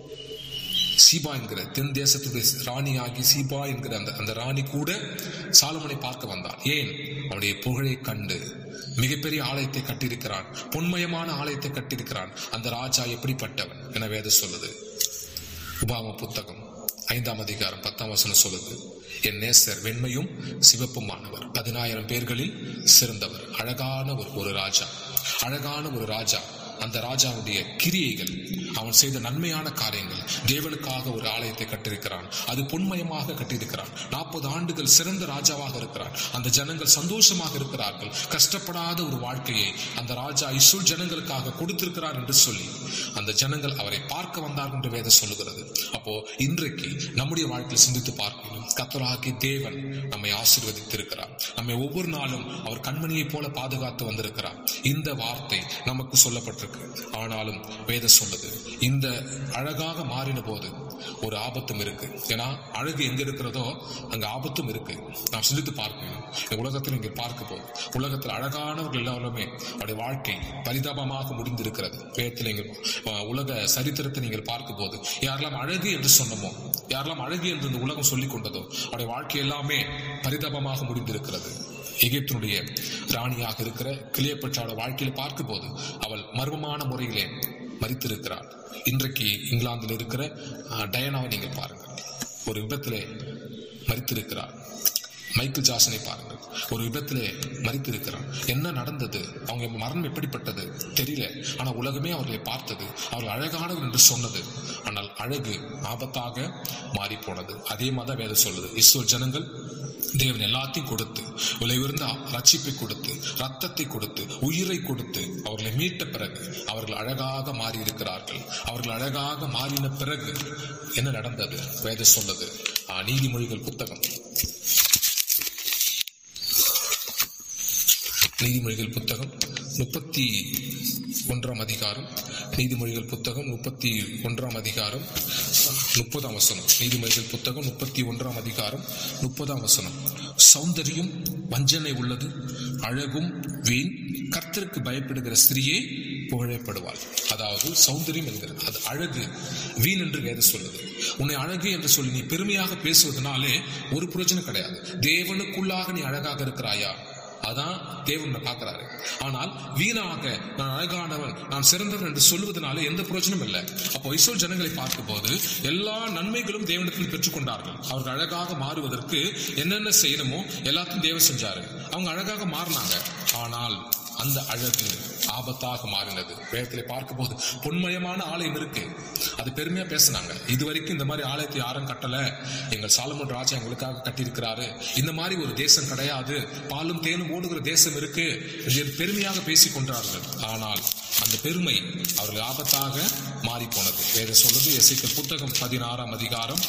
சீபா என்கிற தென் தேசத்துடைய ராணி ஆகி சீபா என்கிற அந்த அந்த ராணி கூட சாலமனை பார்க்க வந்தார் ஏன் அவனுடைய புகழை கண்டு மிகப்பெரிய ஆலயத்தை கட்டியிருக்கிறான் பொன்மயமான ஆலயத்தை கட்டியிருக்கிறான் அந்த ராஜா எப்படிப்பட்டவன் என வேதம் சொல்லுது உபாம புத்தகம் ஐந்தாம் அதிகாரம் பத்தாம் வசனம் சொல்லுது என் நேசர் வெண்மையும் சிவப்புமானவர் பதினாயிரம் பேர்களில் சிறந்தவர் அழகான ஒரு ஒரு ராஜா அழகான ஒரு ராஜா அந்த ராஜாவுடைய கிரியைகள் அவன் செய்த நன்மையான காரியங்கள் தேவனுக்காக ஒரு ஆலயத்தை கட்டியிருக்கிறான் அது பொன்மயமாக கட்டியிருக்கிறான் நாற்பது ஆண்டுகள் சிறந்த ராஜாவாக இருக்கிறான் அந்த ஜனங்கள் சந்தோஷமாக இருக்கிறார்கள் கஷ்டப்படாத ஒரு வாழ்க்கையை அந்த ராஜா இஸ்ரேல் ஜனங்களுக்காக கொடுத்திருக்கிறார் என்று சொல்லி அந்த ஜனங்கள் அவரை பார்க்க வந்தார்கள் என்று வேதம் சொல்லுகிறது அப்போ இன்றைக்கு நம்முடைய வாழ்க்கையில் சிந்தித்து பார்க்கணும் கத்தராகி தேவன் நம்மை ஆசீர்வதித்திருக்கிறார் நம்மை ஒவ்வொரு நாளும் அவர் கண்மணியைப் போல பாதுகாத்து வந்திருக்கிறார் இந்த வார்த்தை நமக்கு சொல்லப்பட்டிருக்கு ஆனாலும் வேதம் சொல்லுது இந்த அழகாக மாறின போது ஒரு ஆபத்தும் இருக்கு ஏன்னா அழகு எங்க இருக்கிறதோ அங்க ஆபத்தும் இருக்கு நாம் சிந்தித்து பார்க்கணும் இந்த உலகத்தில் இங்கே பார்க்க போது உலகத்தில் அழகானவர்கள் எல்லாருமே அவருடைய வாழ்க்கை பரிதாபமாக முடிந்திருக்கிறது வேதத்தில் இங்கே அஹ், உலக சரித்திரத்தை நீங்கள் பார்க்கும் போது யாரெல்லாம் அழகு என்று சொன்னமோ யாரெல்லாம் அழகு என்று இந்த உலகம் சொல்லிக் கொண்டதோ அவருடைய வாழ்க்கை எல்லாமே பரிதாபமாக முடிந்திருக்கிறது எகிப்தினுடைய ராணியாக இருக்கிற கிளியப்பற்றாவோட வாழ்க்கையில பார்க்கும்போது அவள் மர்மமான முறையிலே மறித்திருக்கிறாள் இன்றைக்கு இங்கிலாந்தில் இருக்கிற அஹ், டயனாவை நீங்கள் பாருங்கள் ஒரு விபத்திலே மறித்திருக்கிறார் மைக்கேல் ஜாசனை பாருங்கள் ஒரு விபத்திலே மறித்திருக்கிறார் என்ன நடந்தது அவங்க மரணம் எப்படிப்பட்டது தெரியல ஆனா உலகமே அவர்களை பார்த்தது அவர்கள் அழகானவர் என்று சொன்னது ஆனால் அழகு ஆபத்தாக மாறி போனது அதே மாதிரி வேதம் சொல்லுது இஸ்ரோ ஜனங்கள் தேவன் எல்லாத்தையும் கொடுத்து விலை உயர்ந்த ரட்சிப்பை கொடுத்து ரத்தத்தை கொடுத்து உயிரை கொடுத்து அவர்களை மீட்ட பிறகு அவர்கள் அழகாக மாறி இருக்கிறார்கள் அவர்கள் அழகாக மாறின பிறகு என்ன நடந்தது வேதம் சொல்லுது ஆ, நீதிமொழிகள் புத்தகம் நீதிமொழிகள் புத்தகம் முப்பத்தி ஒன்றாம் அதிகாரம் நீதிமொழிகள் புத்தகம் முப்பத்தி ஒன்றாம் அதிகாரம் முப்பதாம் வசனம் நீதிமொழிகள் புத்தகம் முப்பத்தி ஒன்றாம் அதிகாரம் முப்பதாம் வசனம் சௌந்தரியம் வஞ்சனை உள்ளது அழகும் வீண் கர்த்தருக்கு பயப்படுகிற ஸ்திரியே புகழப்படுவாள் அதாவது சௌந்தரியம் என்கிறது அது அழகு வீண் என்று வேத சொல்லுது உன்னை அழகு என்று சொல்லி நீ பெருமையாக பேசுவதனாலே ஒரு பிரயோஜனம் கிடையாது தேவனுக்குள்ளாக நீ அழகாக இருக்கிறாயா அதான் தேவன் உன்னை பார்க்கிறாரு ஆனால் வீணாக நான் அழகானவன் நான் சிறந்தவன் என்று சொல்வதனால எந்த பிரயோஜனம் இல்லை அப்போ இஸ்ரோல் ஜனங்களை பார்க்கும்போது எல்லா நன்மைகளும் தேவனத்தில் பெற்றுக்கொண்டார்கள் அவர்கள் அழகாக மாறுவதற்கு என்னென்ன செய்யணுமோ எல்லாத்தையும் தேவன் செஞ்சாரு அவங்க அழகாக மாறினாங்க ஆனால் அந்த அழகு ஆபத்தாக மாறினது வேதத்திலே பார்க்கும்போது பொன்மயமான ஆலயம் இருக்கு அது பெருமையா பேசுனாங்க இது வரைக்கும் இந்த மாதிரி ஆலயத்தை யாரும் கட்டல எங்கள் சாலமன் ராஜா எங்களுக்காக கட்டியிருக்கிறாரு இந்த மாதிரி ஒரு தேசம் கிடையாது பாலும் தேனும் ஓடுகிற தேசம் இருக்கு என்று பெருமையாக பேசிக் கொண்டார்கள் ஆனால் அந்த பெருமை அவர்கள் ஆபத்தாக மாறி போனது வேத சொல்லுது எசைக்கல் புத்தகம் பதினாறாம் அதிகாரம்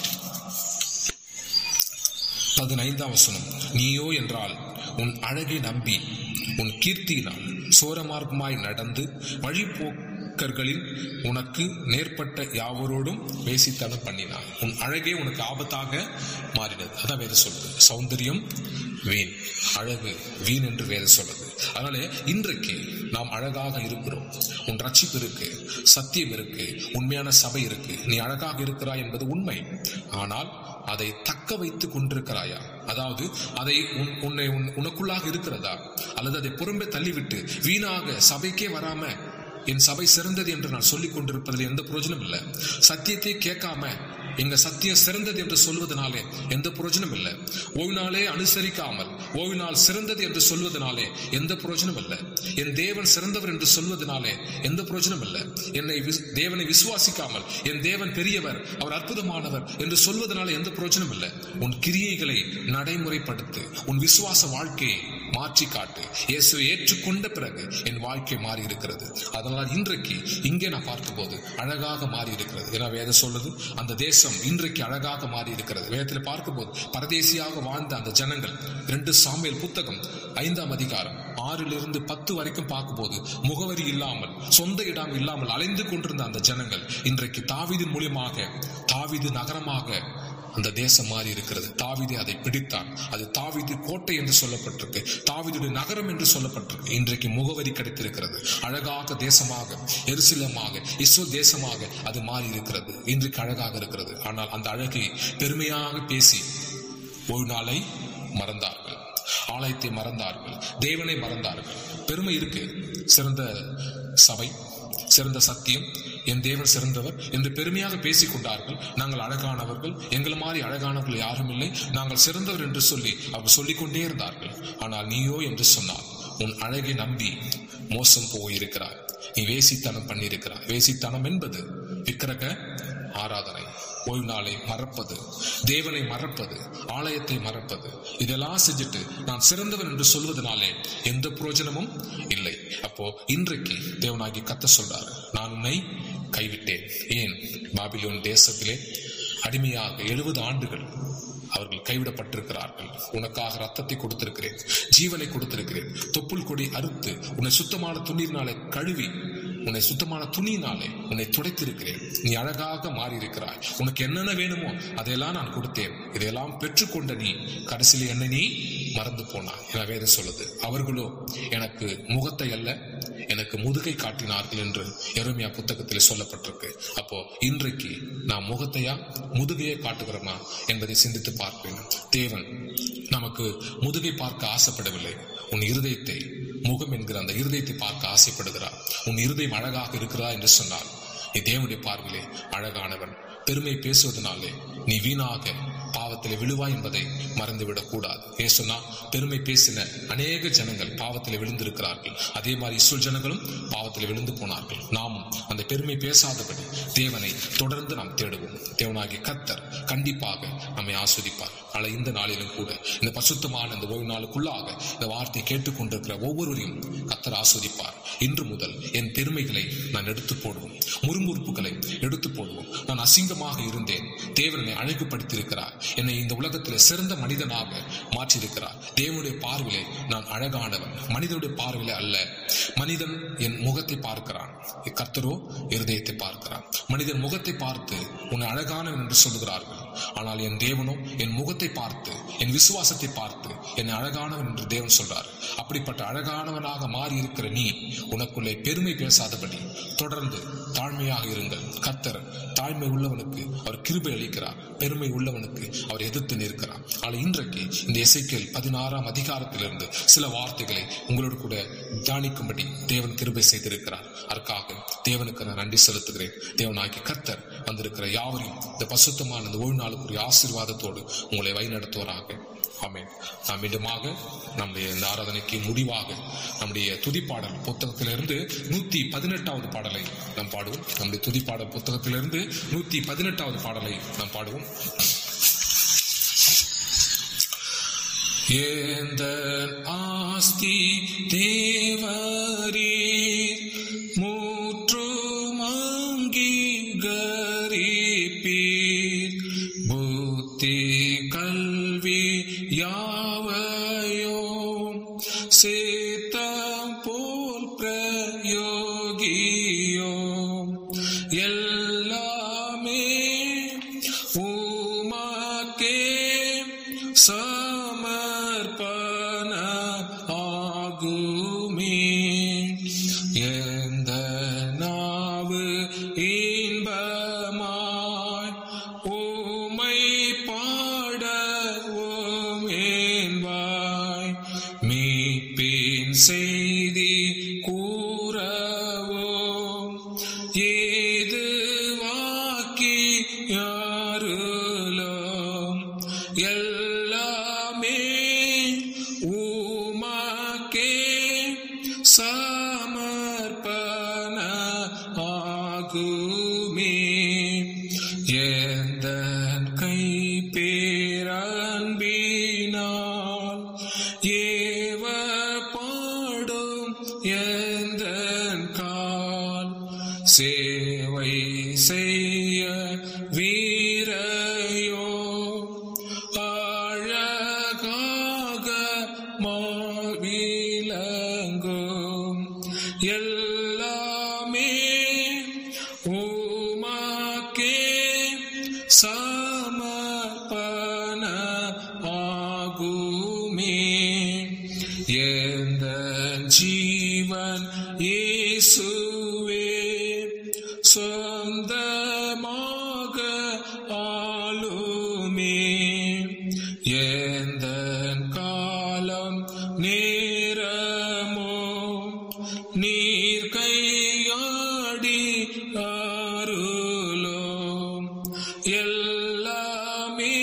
பதினைந்தாம் வசனம் நீயோ என்றால் உன் அழகை நம்பி உன் கீர்த்தியினால் சோரமார்க்கமாய் நடந்து வழிபோக்கர்களில் உனக்கு நேர்பட்ட யாவரோடும் வேசித்தனம் பண்ணினார் உன் அழகே உனக்கு ஆபத்தாக மாறினது அதான் வேத சொல்லுது சௌந்தரியம் வீண் அழகு வீண் என்று வேத சொல்லுது அதனால இன்றைக்கு நாம் அழகாக இருக்கிறோம் உன் ரட்சிப்பு இருக்கு சத்தியம் இருக்கு உண்மையான சபை இருக்கு நீ அழகாக இருக்கிறாய் என்பது உண்மை ஆனால் அதை தக்க வைத்துக் கொண்டிருக்கிறாயா அதாவது அதை உன்- உன்னை உன்- உனக்குள்ளாக இருக்கிறதா அல்லது அதை புறம்பே தள்ளிவிட்டு வீணாக சபைக்கே வராம என் சபை சிறந்தது என்று நான் சொல்லிக் கொண்டிருப்பதில் எந்த பிரயோஜனம் இல்லை சத்தியத்தை கேட்காம எங்க சத்தியம் சிறந்தது என்று சொல்வதனாலே எந்த பிரயோஜனம் இல்லை ஓய்வினாலே அனுசரிக்காமல் ஓய்வினால் சிறந்தது என்று சொல்வதனாலே எந்த பிரயோஜனம் இல்லை என் தேவன் சிறந்தவர் என்று சொல்வதனாலே எந்த பிரயோஜனம் இல்லை என்னை விஸ்- தேவனை விசுவாசிக்காமல் என் தேவன் பெரியவர் அவர் அற்புதமானவர் என்று சொல்வதனால எந்த பிரயோஜனம் இல்லை உன் கிரியைகளை நடைமுறைப்படுத்து உன் விசுவாச வாழ்க்கையை மாற்றி காட்டு இயேசுவை ஏற்றுக்கொண்ட பிறகு என் வாழ்க்கை மாறி இருக்கிறது அதனால் இன்றைக்கு இங்கே நான் பார்க்கும்போது அழகாக மாறி இருக்கிறது ஏன்னா வேதம் சொல்லுது அந்த தேசம் இன்றைக்கு அழகாக மாறி இருக்கிறது வேதத்தில் பார்க்கும்போது பரதேசியாக வாழ்ந்த அந்த ஜனங்கள் ரெண்டு சாமியல் புத்தகம் ஐந்தாம் அதிகாரம் ஆறிலிருந்து பத்து வரைக்கும் பார்க்கும்போது முகவரி இல்லாமல் சொந்த இடம் இல்லாமல் அலைந்து கொண்டிருந்த அந்த ஜனங்கள் இன்றைக்கு தாவீதின் மூலியமாக தாவீது நகரமாக அந்த தேசம் மாறி இருக்கிறது தாவீது அதை பிடித்தான் அது தாவீது கோட்டை என்று சொல்லப்பட்டிருக்கு தாவீதுடைய நகரம் என்று சொல்லப்பட்டிருக்கு இன்றைக்கு முகவரி கிடைத்திருக்கிறது அழகாக தேசமாக எருசலமாக இஸ்ரோ தேசமாக அது மாறி இருக்கிறது இன்றைக்கு அழகாக இருக்கிறது ஆனால் அந்த அழகை பெருமையாக பேசி ஒரு நாளை மறந்தார்கள் ஆலயத்தை மறந்தார்கள் தேவனை மறந்தார்கள் பெருமை இருக்கு சிறந்த சபை சிறந்த சத்தியம் என் தேவன் சிறந்தவர் என்று பெருமையாக பேசிக் கொண்டார்கள் நாங்கள் அழகானவர்கள் எங்களை மாதிரி அழகானவர்கள் யாரும் இல்லை நாங்கள் சிறந்தவர் என்று சொல்லி அவர் சொல்லிக்கொண்டே இருந்தார்கள் ஆனால் நீயோ என்று சொன்னால் உன் அழகை நம்பி மோசம் போயிருக்கிறார் நீ வேசித்தனம் பண்ணியிருக்கிறாய் வேசித்தனம் என்பது விக்கிரக ஆராதனை ஓய்வு நாளை மறப்பது தேவனை மறப்பது ஆலயத்தை மறப்பது இதெல்லாம் செஞ்சுட்டு நான் சிறந்தவன் என்று சொல்வதனாலே எந்த பிரயோஜனமும் இல்லை அப்போ இன்றைக்கு தேவனாகி கத்த சொல்றாரு நான் உன்னை கைவிட்டேன் ஏன் பாபிலோன் தேசத்திலே அடிமையாக எழுபது ஆண்டுகள் அவர்கள் கைவிடப்பட்டிருக்கிறார்கள் உனக்காக ரத்தத்தை கொடுத்திருக்கிறேன் ஜீவனை கொடுத்திருக்கிறேன் தொப்புள் கொடி அறுத்து உன்னை சுத்தமான துணியினாலே கழுவி உன்னை சுத்தமான துணியினாலே உன்னை துடைத்திருக்கிறேன் நீ அழகாக மாறி இருக்கிறாய் உனக்கு என்னென்ன வேணுமோ அதையெல்லாம் நான் கொடுத்தேன் இதையெல்லாம் பெற்றுக்கொண்ட நீ கடைசியில் என்ன நீ மறந்து போனாய் என வேதம் சொல்லுது அவர்களோ எனக்கு முகத்தை அல்ல எனக்கு முதுகை காட்டினார்கள் என்று எருமையா புத்தகத்தில் சொல்லப்பட்டிருக்கு அப்போ இன்றைக்கு நான் முகத்தையா முதுகையை காட்டுகிறோமா என்பதை சிந்தித்து பார்ப்பேன் தேவன் நமக்கு முதுகை பார்க்க ஆசைப்படவில்லை உன் இருதயத்தை முகம் என்கிற அந்த இருதயத்தை பார்க்க ஆசைப்படுகிறார் உன் இருதயம் அழகாக இருக்கிறா என்று சொன்னால் நீ தேவனுடைய பார்வையிலே அழகானவன் பெருமை பேசுவதனாலே நீ வீணாக பாவத்திலே விழுவாய் என்பதை மறந்துவிடக் கூடாது ஏசுனா பெருமை பேசின அநேக ஜனங்கள் பாவத்திலே விழுந்திருக்கிறார்கள் அதே மாதிரி இஸ்ரேல் ஜனங்களும் பாவத்திலே விழுந்து போனார்கள் நாமும் அந்த பெருமை பேசாதபடி தேவனை தொடர்ந்து நாம் தேடுவோம் தேவனாகிய கத்தர் கண்டிப்பாக நம்மை ஆஸ்வதிப்பார் ஆனால் இந்த நாளிலும் கூட இந்த பசுத்தமான இந்த ஓய்வு நாளுக்குள்ளாக இந்த வார்த்தையை கேட்டுக்கொண்டிருக்கிற ஒவ்வொருவரையும் கத்தர் ஆஸ்வதிப்பார் இன்று முதல் என் பெருமைகளை நான் எடுத்து போடுவோம் முறுமுறுப்புகளை எடுத்து போடுவோம் நான் அசிங்கமாக இருந்தேன் தேவனை அழகுபடுத்தியிருக்கிறார் என்னை இந்த உலகத்தில் சிறந்த மனிதனாக மாற்றியிருக்கிறார் தேவனுடைய பார்வையிலே நான் அழகானவன் மனிதனுடைய பார்வையிலே அல்ல மனிதன் என் முகத்தை பார்க்கிறான் கர்த்தரோ இருதயத்தை பார்க்கிறான் மனிதன் முகத்தை பார்த்து உன்னை அழகானவன் என்று சொல்லுகிறார்கள் ஆனால் என் தேவனோ என் முகத்தை பார்த்து என் விசுவாசத்தை பார்த்து என்னை அழகானவன் என்று தேவன் சொல்றார் அப்படிப்பட்ட அழகானவனாக மாறி இருக்கிற நீ உனக்குள்ளே பெருமை பேசாதபடி தொடர்ந்து தாழ்மையாக இருங்கள் கர்த்தர் தாழ்மை உள்ளவனுக்கு அவர் கிருபை அளிக்கிறார் பெருமை உள்ளவனுக்கு அவர் எதிர்த்து நிற்கிறார் ஆனால் இன்றைக்கு இந்த இசைக்கேல் பதினாறாம் அதிகாரத்திலிருந்து சில வார்த்தைகளை உங்களோடு கூட தியானிக்கும்படி தேவன் கிருபை செய்திருக்கிறார் அதற்காக தேவனுக்கு நான் நன்றி செலுத்துகிறேன் தேவனாகி கர்த்தர் வந்திருக்கிற யாவரையும் இந்த பசுத்தமான இந்த ஓய்வு நாளுக்குரிய ஆசீர்வாதத்தோடு உங்களை வழிநடத்துவராக ஆமென் நாம் மீண்டுமாக நம்முடைய இந்த ஆராதனைக்கு முடிவாக நம்முடைய துதிப்பாடல் புத்தகத்திலிருந்து நூத்தி பதினெட்டாவது பாடலை நாம் பாடுவோம் நம்முடைய துதிப்பாடல் புத்தகத்திலிருந்து நூத்தி பதினெட்டாவது பாடலை நாம் பாடுவோம் ஏந்த ஆஸ்தி தேவரீர் மூற்றுமங்கீகரிப்பீர் புத்தி கல்வி யாவையோ சேத்த போல் பிரயோகியோ எல்லாமே உமாக்கே சமர்ப்பண ஆகுமே எந்த நாவு இன்பமாய் உமை பாடவும் என்பாய் மீட்பின் செய்தி கூறவும் ஏது வாக்கி யாருலும் எல்லாமே உமாக்கே சமர்ப்பண ஆகுமே எந்த கை பேரன்பினால் ஏவ பாடும் எந்த கால் சேவை செய்ய வீரையோ அழகாக மாவிலங்கும் எல்லாமே உமாக்கே சமர்ப்பண ஆகுமே எந்த ஜீவன் இயேசுவே சொந்தமாக ஆளுமே எந்த காலம் நேரமோ நீர் கையாடி அருளோம் எல்லாமே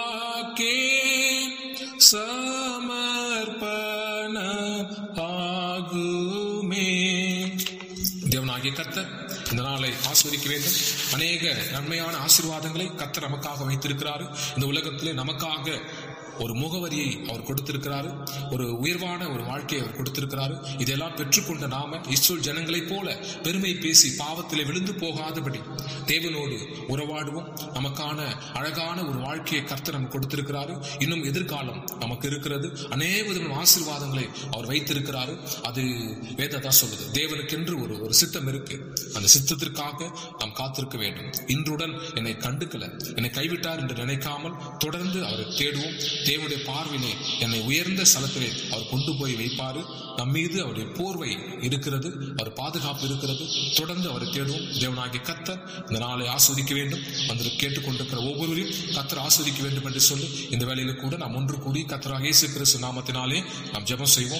உமாக்கே சமர்ப்பண ஆ ஆகுமே தேவனாகிய கர்த்தர் இந்த நாளை ஆஸ்வதிக்க வேண்டும் அநேக நன்மையான ஆசீர்வாதங்களை கர்த்தர் நமக்காக வைத்திருக்கிறார் இந்த உலகத்திலே நமக்காக ஒரு முகவரியை அவர் கொடுத்திருக்கிறாரு ஒரு உயர்வான ஒரு வாழ்க்கையை அவர் கொடுத்திருக்கிறாரு இதெல்லாம் பெற்றுக்கொண்ட நாம இஸ்ரோல் ஜனங்களைப் போல பெருமை பேசி பாவத்திலே விழுந்து போகாதபடி தேவனோடு உறவாடுவோம் நமக்கான அழகான ஒரு வாழ்க்கையை கர்த்தர் நமக்கு கொடுத்திருக்கிறாரு இன்னும் எதிர்காலம் நமக்கு இருக்கிறது அநேக விதமான ஆசீர்வாதங்களை அவர் வைத்திருக்கிறாரு அது வேதத்தா சொல்லுது தேவனுக்கென்று ஒரு ஒரு சித்தம் இருக்கு அந்த சித்தத்திற்காக நாம் காத்திருக்க வேண்டும் இன்றுடன் என்னை கண்டுக்கல என்னை கைவிட்டார் என்று நினைக்காமல் தொடர்ந்து அவரை தேடுவோம் தேவனுடைய பார்வையிலே என்னை உயர்ந்த ஸ்தலத்திலே அவர் கொண்டு போய் வைப்பாரு நம் மீது அவருடைய போர்வை இருக்கிறது அவர் பாதுகாப்பு இருக்கிறது தொடர்ந்து அவரை தேடுவோம் தேவனாகிய கத்தர் இந்த நாளை ஆஸ்வதிக்க வேண்டும் வந்து கேட்டுக்கொண்டிருக்கிற ஒவ்வொருவரையும் கத்தர் ஆஸ்வதிக்க வேண்டும் என்று சொல்லி இந்த வேளையில கூட நாம் ஒன்று கூடி கத்தராக இயேசு கிறிஸ்து நாமத்தினாலே நாம் ஜெபம் செய்வோம்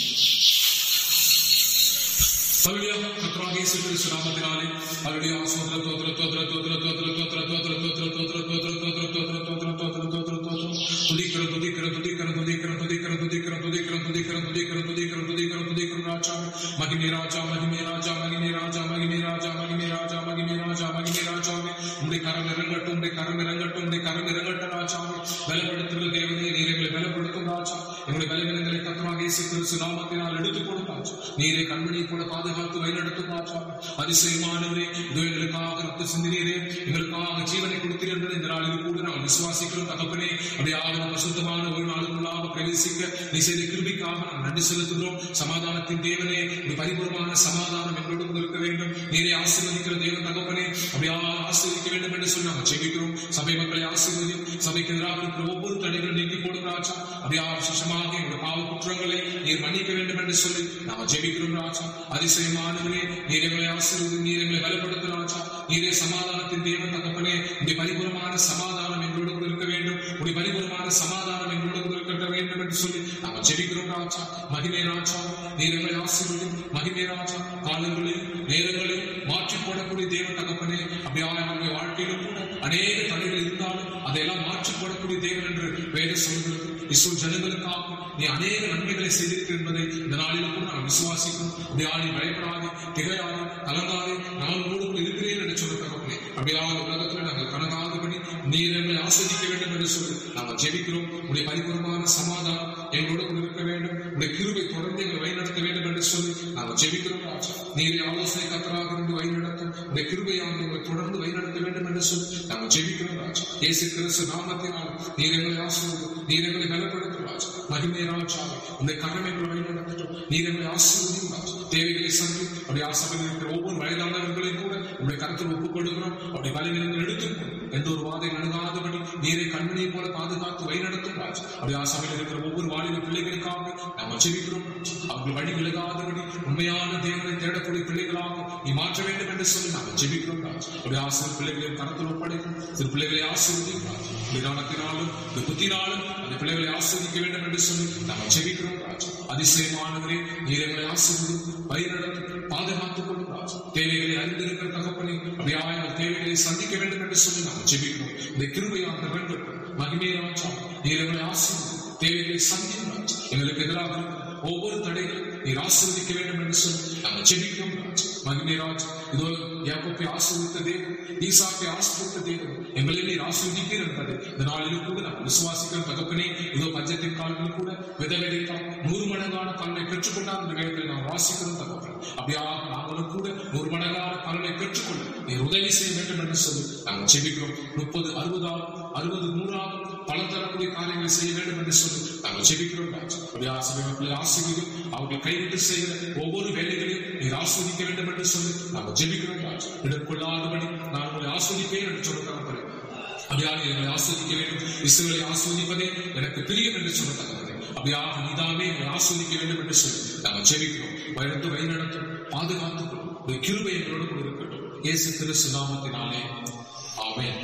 Hallelujah. கர்த்தராகிய இயேசு கிறிஸ்து நாமத்தினாலே Hallelujah. ஸ்தோத்திர, ஸ்தோத்திர, ஸ்தோத்திர, ஸ்தோத்திர, ஸ்தோத்திர, ஸ்தோத்திர, ஸ்தோத்திர, ஸ்தோத்திர, ஸ்தோத்திர, ஸ்தோத்திர, ஸ்தோத்திர, ஸ்தோத்திர, ஸ்தோத்திர, ஸ்தோத்திர, ஸ்தோத்திர, ஸ்தோத்திர. துதிக்கிறோம், துதிக்கிறோம், துதிக்கிறோம், துதிக்கிறோம், துதிக்கிறோம், துதிக்கிறோம், துதிக்கிறோம், துதிக்கிறோம், துதிக்கிறோம், துதிக்கிறோம், துதிக்கிறோம், துதிக்கிறோம், ராஜா. மகிமை ராஜா, மகிமை ராஜா, மகிமை ராஜா, மகிமை ராஜா, மகிமை ராஜா, மகிமை ராஜா, மகிமை ராஜாவே. உம்முடைய கரம் இறங்கட்டும், உம்முடைய கரம் இறங்கட்டும், உம்முடைய கரம் இறங்கட்டும், ராஜாவே. பலப்படுத்துகிற தேவனே, நீர் எங்களை பலப்படுத்தும் ராஜா. எங்களுடைய பலவீனங்களை கர்த்தராக இயேசு கிறிஸ்து நாமத்தினால் எடுத்துக் கொடும் ராஜா. நீரே கண்மணியை போல பாதுகாத்து வழிநடத்தும் ராஜா அதிசயமானவரே இதோ எங்களுக்காக ரத்த சிந்தினீரே எங்களுக்காக ஜீவனை கொடுத்தீர் என்பதை இந்த நாளில் கூட நாங்கள் விசுவாசிக்கிறோம் தகப்பனே அப்படியாக நம்ம சுத்தமான ஒரு நாளுக்குள்ளாக பிரவேசிக்க நீ செய்த கிருபிக்காக நாம் நன்றி செலுத்துகிறோம் சமாதானத்தின் தேவனே ஒரு பரிபூர்ணமான சமாதானம் எங்களோடு கூட இருக்க வேண்டும் நீரே ஆசீர்வதிக்கிற தேவன் தகப்பனே அப்படியாக ஆசீர்வதிக்க வேண்டும் என்று சொல்லி நாங்கள் ஜெபிக்கிறோம் சபை மக்களை ஆசீர்வதியும் சபைக்கு எதிராக இருக்கிற ஒவ்வொரு தடைகளும் நீக்கி போடும் ராஜா அப்படியாக விசேஷமாக எங்களுடைய பாவ குற்றங்களை நீர் மன்னிக்க வேண்டும் என்று சொல்லி நாங்கள் ஜெபிக்கிறோம் ராஜா அதிசயமானவரே நீர் எங்களை ஆசீர்வதி நீர் எங்களை பலப்படுத்தும் ராஜா நீரே சமாதானத்தின் தேவன் தகப்பனே உடைய பரிபூர்ணமான சமாதானம் எங்களோடு கூட இருக்க வேண்டும் உடைய பரிபூர்ணமான சமாதானம் எங்களோடு கூட இருக்க வேண்டும் என்று சொல்லி நாங்கள் ஜெபிக்கிறோம் ராஜா மகிமை ராஜா நீர் எங்களை ஆசீர்வதி மகிமை ராஜா காலங்களில் நேரங்களில் மாற்றி போடக்கூடிய தேவன் தகப்பனே அப்படியாக நம்முடைய வாழ்க்கையிலும் கூட அநேக தடைகள் இருந்தாலும் அதையெல்லாம் மாற்றி போடக்கூடிய தேவன் என்று வேத சொல்கிறது இஸ்ரோ ஜனங்களுக்காக நீ அநேக நன்மைகளை செய்திருக்க என்பதை இந்த நாளில் கூட நான் விசுவாசிக்கிறோம் அப்படியா நீ பயப்படாதே திகையாதே கலங்காதே நான் உங்களோடு கூட இருக்கிறேன் என்று சொல்ல தகப்பனே அப்படியாக உலகத்தில் நாங்கள் கலங்காதபடி நீர் எங்களை ஆஸ்வதிக்க வேண்டும் என்று சொல்லி நாங்கள் ஜெபிக்கிறோம் உடைய பரிபூர்ணமான சமாதானம் எங்களோடு கூட இருக்க வேண்டும் உடைய கிருபை தொடர்ந்து எங்களை வழிநடத்த வேண்டும் என்று சொல்லி நாங்கள் ஜெபிக்கிறோம் ராஜா நீரை ஆலோசனை கத்தராக இருந்து வழிநடத்தும் உடைய கிருபையாக எங்களை தொடர்ந்து வழிநடத்த வேண்டும் என்று சொல்லி நாங்கள் ஜெபிக்கிறோம் ராஜா இயேசு கிறிஸ்து நாமத்தினால் நீர் எங்களை ஆசிர்வதி நீர் எங்களை பலப்படுத்தும் ராஜா மகிமை ராஜா உடைய கரம் எங்களை வழிநடத்தட்டும் நீர் எங்களை ஆசீர்வதியும் ராஜா தேவைகளை சந்தி அப்படி ஆசையில் இருக்கிற ஒவ்வொரு வயதானவர்களையும் கூட உடைய கருத்தில் ஒப்புக் கொடுக்கிறோம் அப்படி வலைநிலங்கள் எடுத்துக்கொண்டு எந்த ஒரு வாதை அணுகாதபடி நீரை கண்மணியை போல பாதுகாத்து வழிநடத்தும் ராஜா அப்படி ஆசாமில் இருக்கிற ஒவ்வொரு வாலிப பிள்ளைகளுக்காக நாம் ஜெபிக்கிறோம் அவர்கள் வழி விலகாதபடி உண்மையான தேவனை தேடக்கூடிய பிள்ளைகளாக நீ மாற்ற வேண்டும் என்று சொல்லி நாம் ஜெபிக்கிறோம் ராஜா அப்படி ஆசிரியர் பிள்ளைகளை கருத்தில் ஒப்படைக்கும் சிறு பிள்ளைகளை ஆசிர்வதிக்கும் ராஜா நிதானத்தினாலும் புத்தினாலும் அந்த பிள்ளைகளை ஆசிர்வதிக்க வேண்டும் என்று சொல்லி நாம் ஜெபிக்கிறோம் ராஜா அதிசயமானவரே நீர் எங்களை ஆசிர்வதி வழிநடத்தும் பாதுகாத்துக் கொள்ளும் ராஜா தேவைகளை அறிந்திருக்கிற தகப்பனே அப்படியாக எங்கள் தேவைகளை சந்திக்க வேண்டும் என்று சொல்லி நாம் ஜெபிக்கிறோம் இந்த கிருபையாக வேண்டும் மகிமே ராஜா நீர் எங்களை ஆசிர்வதி தேவைகளை சந்திக்கும் ராஜா எங்களுக்கு எதிராக இருக்கிற ஒவ்வொரு தடைகளும் நீர் ஆசீர்வதிக்க வேண்டும் என்று சொல்லி நாங்கள் ஜெபிக்கிறோம் ராஜா மகிமே ராஜா இதோ யாக்கோப்பை ஆசீர்வித்த தேவன் ஈசாக்கை ஆசீர்வித்த தேவன் எங்களை நீர் ஆசீர்வதிப்பீர் என்பதை இந்த நாளிலும் கூட நாம் விசுவாசிக்கிறோம் தகப்பனே இதோ பஞ்சத்தின் காலங்களில் கூட விதவெளித்தால் நூறு மடங்கான பலனை பெற்றுக்கொண்டால் இந்த வேலைகளை நாம் வாசிக்கிறோம் தகப்பன் அப்படியாக நாங்களும் கூட நூறு மடங்கான பலனை பெற்றுக்கொள்ள நீர் உதவி செய்ய வேண்டும் என்று சொல்லி நாங்கள் ஜெபிக்கிறோம் முப்பது அறுபதாவது அறுபது நூறாவது பலன் தரக்கூடிய காரியங்களை செய்ய வேண்டும் என்று சொல்லி நாங்கள் ஜெபிக்கிறோம் ராஜா அப்படி ஆசிரியர் மக்களை ஆசிரியர் அவர்கள் கைவிட்டு செய்கிற ஒவ்வொரு வேலைகளையும் நீர் ஆஸ்வதிக்க வேண்டும் என்று சொல்லி நாங்கள் ஜெபிக்கிறோம் ராஜா இடர்கொள்ளாதபடி நான் உங்களை ஆஸ்வதிப்பேன் என்று சொல்ல தரப்படுறேன் அப்படியாக எங்களை ஆஸ்வதிக்க வேண்டும் இசுகளை ஆஸ்வதிப்பதே எனக்கு பிரியம் என்று சொல்ல தகவலே அப்படியாக நீதாமே எங்களை ஆஸ்வதிக்க வேண்டும் என்று சொல்லி நாங்கள் ஜெபிக்கிறோம் வயது வழிநடத்தும் பாதுகாத்துக் கொள்ளும் உடைய கிருபை எங்களோடு கூட இருக்கட்டும் இயேசு கிறிஸ்து நாமத்தினாலே ஆமென்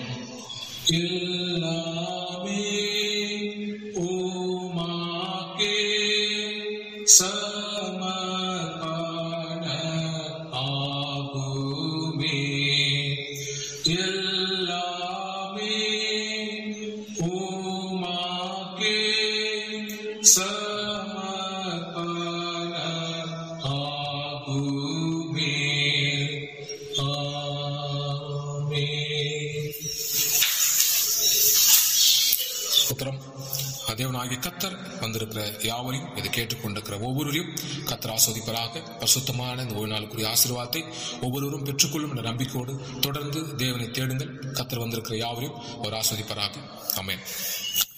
எல்லாமே உமாக்கே சமர்ப்பண ஆகுமே எல்லாமே உமாக்கே சமர்ப்பண ஆகுமே ஆமே உத்தரம் தேவனாகிய கத்தர் வந்திருக்கிற யாவரையும் இதை கேட்டுக்கொண்டிருக்கிற ஒவ்வொருவரையும் கத்தர் ஆஸ்வதிப்பராக பரிசுத்தமான இந்த ஓய்வு நாளுக்குரிய ஆசீர்வாதத்தை ஒவ்வொருவரும் பெற்றுக்கொள்ளும் என்ற நம்பிக்கையோடு தொடர்ந்து தேவனை தேடுங்கள் கத்தர் வந்திருக்கிற யாவரையும் அவர் ஆஸ்வதிப்பராக ஆமென்